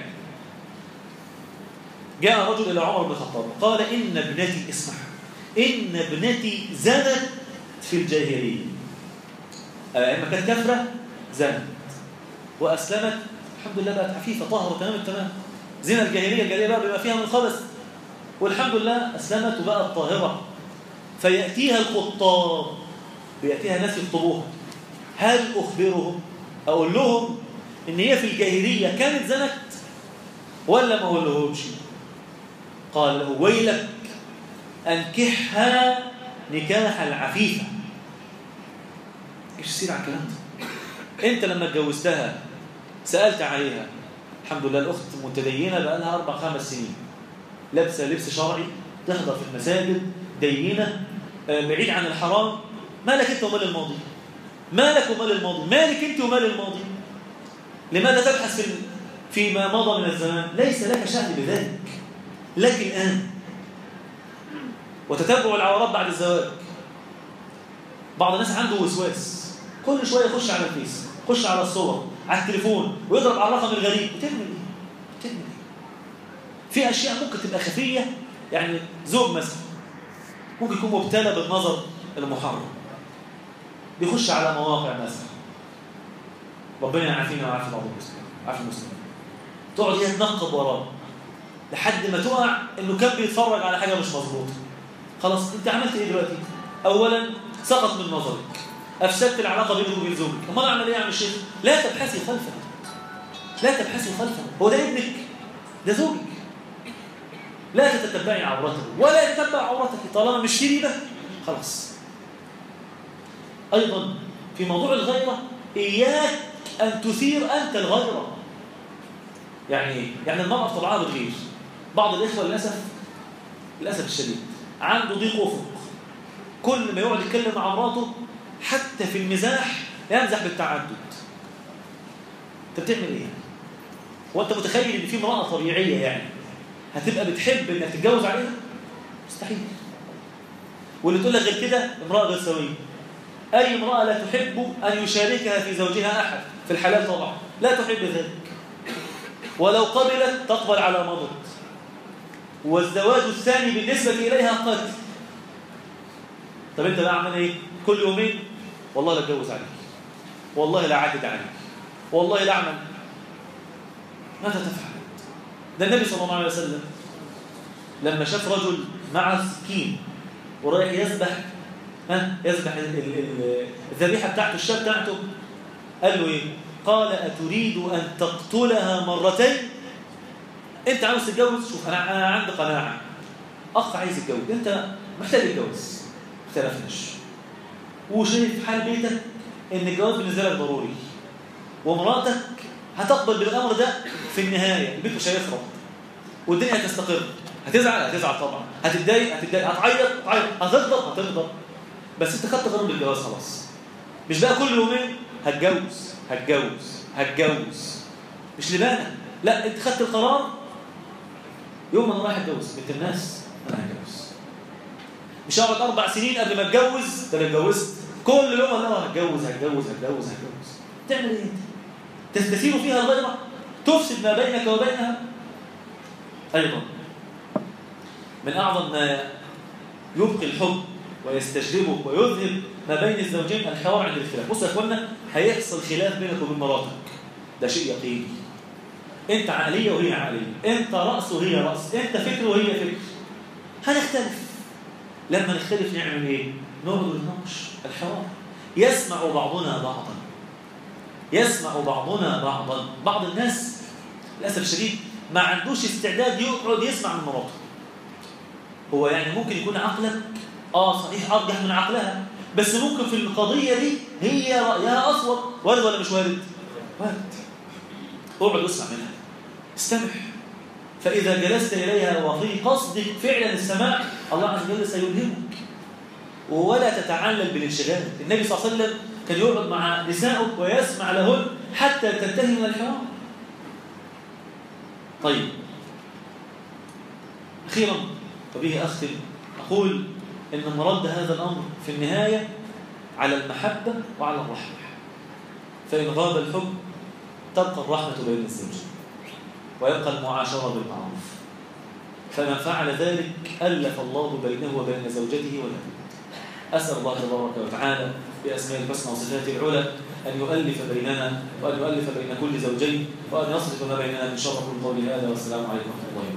جاء رجل الى عمر بن الخطاب قال ان ابنتي اسمع ان ابنتي زنت في الجاهليه اما كانت كافره زنت واسلمت الحمد لله بقت عفيفه طاهره تمام التمام زنا الجاهليه الجاهليه بقى بيبقى فيها من خبث والحمد لله اسلمت وبقت طاهره فياتيها الخطاب بياتيها ناس يخطبوها هل اخبرهم اقول لهم ان هي في الجاهليه كانت زنت ولا ما اقول لهمش قال له ويلك انكحها نكاح العفيفه ايش يصير على الكلام ده انت لما اتجوزتها سالت عليها الحمد لله الاخت متدينه بقى لها اربع خمس سنين لابسه لبس شرعي تحضر في المساجد دينه بعيد عن الحرام مالك انت ومال الماضي مالك ومال الماضي مالك انت ومال الماضي لماذا تبحث في فيما مضى من الزمان ليس لك شأن بذلك لك الآن وتتبع العورات بعد الزواج بعض الناس عنده وسواس كل شوية يخش على الفيس يخش على الصور على التليفون ويضرب على الرقم الغريب بتعمل ايه؟ بتعمل ايه؟ في اشياء ممكن تبقى خفيه يعني زوج مثلا ممكن يكون مبتلى بالنظر المحرم بيخش على مواقع مثلا ربنا يعافينا ويعافي بعض المسلمين عافي المسلمين تقعد هي تنقب وراه لحد ما تقع انه كان بيتفرج على حاجه مش مظبوطه خلاص انت عملت ايه دلوقتي اولا سقط من نظرك افسدت العلاقه بينك وبين زوجك امال اعمل ايه يا عم الشيخ لا تبحثي خلفه لا تبحثي خلفه هو ده ابنك ده زوجك لا تتتبعي عورته ولا يتبع عورتك طالما مش في ريبه خلاص ايضا في موضوع الغيره اياك ان تثير انت الغيره يعني ايه يعني المراه في طبعها بتغير بعض الاخوه للاسف للاسف الشديد عنده ضيق افق كل ما يقعد يتكلم مع مراته حتى في المزاح يمزح بالتعدد انت بتعمل ايه وانت متخيل ان في امراه طبيعيه يعني هتبقى بتحب انك تتجوز عليها مستحيل واللي تقول لك غير كده امراه غير سويه اي امراه لا تحب ان يشاركها في زوجها احد في الحلال طبعا لا تحب ذلك ولو قبلت تقبل على مضض والزواج الثاني بالنسبه اليها قتل طب انت بقى عمل ايه كل يومين والله لا اتجوز عليك والله لا اعدد عليك والله لا اعمل ماذا تفعل ده النبي صلى الله عليه وسلم لما شاف رجل مع سكين ورايح يذبح ها يذبح الذبيحه بتاعته الشاه بتاعته قال له ايه قال اتريد ان تقتلها مرتين انت عاوز تتجوز شوف انا انا عندي قناعه اخ عايز يتجوز انت محتاج تتجوز اختلفناش وشايف حال بيتك ان الجواز بالنسبه لك ضروري ومراتك هتقبل بالامر ده في النهايه البيت مش هيخرب والدنيا هتستقر هتزعل هتزعل طبعا هتتضايق هتتضايق هتعيط هتعيط هتغضب هتغضب بس انت خدت قرار بالجواز خلاص مش بقى كل يومين هتجوز هتجوز هتجوز مش لبانه لا انت خدت القرار يوم ما انا رايح اتجوز بنت الناس انا هتجوز مش هقعد اربع سنين قبل ما اتجوز ده انا اتجوزت كل يوم انا هتجوز هتجوز هتجوز هتجوز تعمل ايه انت؟ تستثير فيها الغيره تفسد ما بينك وبينها ايضا من اعظم ما يبقي الحب ويستجلبه ويذهب ما بين الزوجين الحوار عند الاختلاف بص يا اخوانا هيحصل خلاف بينك وبين مراتك ده شيء يقيني انت عقليه وهي عقليه انت راس وهي راس انت فكر وهي فكر هنختلف لما نختلف نعمل ايه نقعد نتناقش الحوار يسمع بعضنا بعضا يسمع بعضنا بعضا بعض الناس للاسف الشديد ما عندوش استعداد يقعد يسمع من مراته هو يعني ممكن يكون عقلك اه صحيح ارجح من عقلها بس ممكن في القضيه دي هي رايها اصوب وارد ولا مش وارد وارد اقعد واسمع منها استمع فاذا جلست اليها وفي قصدك فعلا السماع الله عز وجل سيلهمك ولا تتعلل بالانشغال النبي صلى الله عليه وسلم كان يقعد مع نسائه ويسمع لهن حتى تنتهي من الحوار طيب أخيرا وبه أختم أقول إن مرد هذا الأمر في النهاية على المحبة وعلى الرحمة فإن غاب الحب تبقى الرحمة بين الزوجين ويبقى المعاشرة بالمعروف فمن فعل ذلك ألف الله بينه وبين زوجته ولا أسأل الله تبارك وتعالى بأسماء الحسنى وصفاته العلى أن يؤلف بيننا وأن يؤلف بين كل زوجين وأن يصرف ما بيننا من شر كل قول هذا والسلام عليكم ورحمة الله وبركاته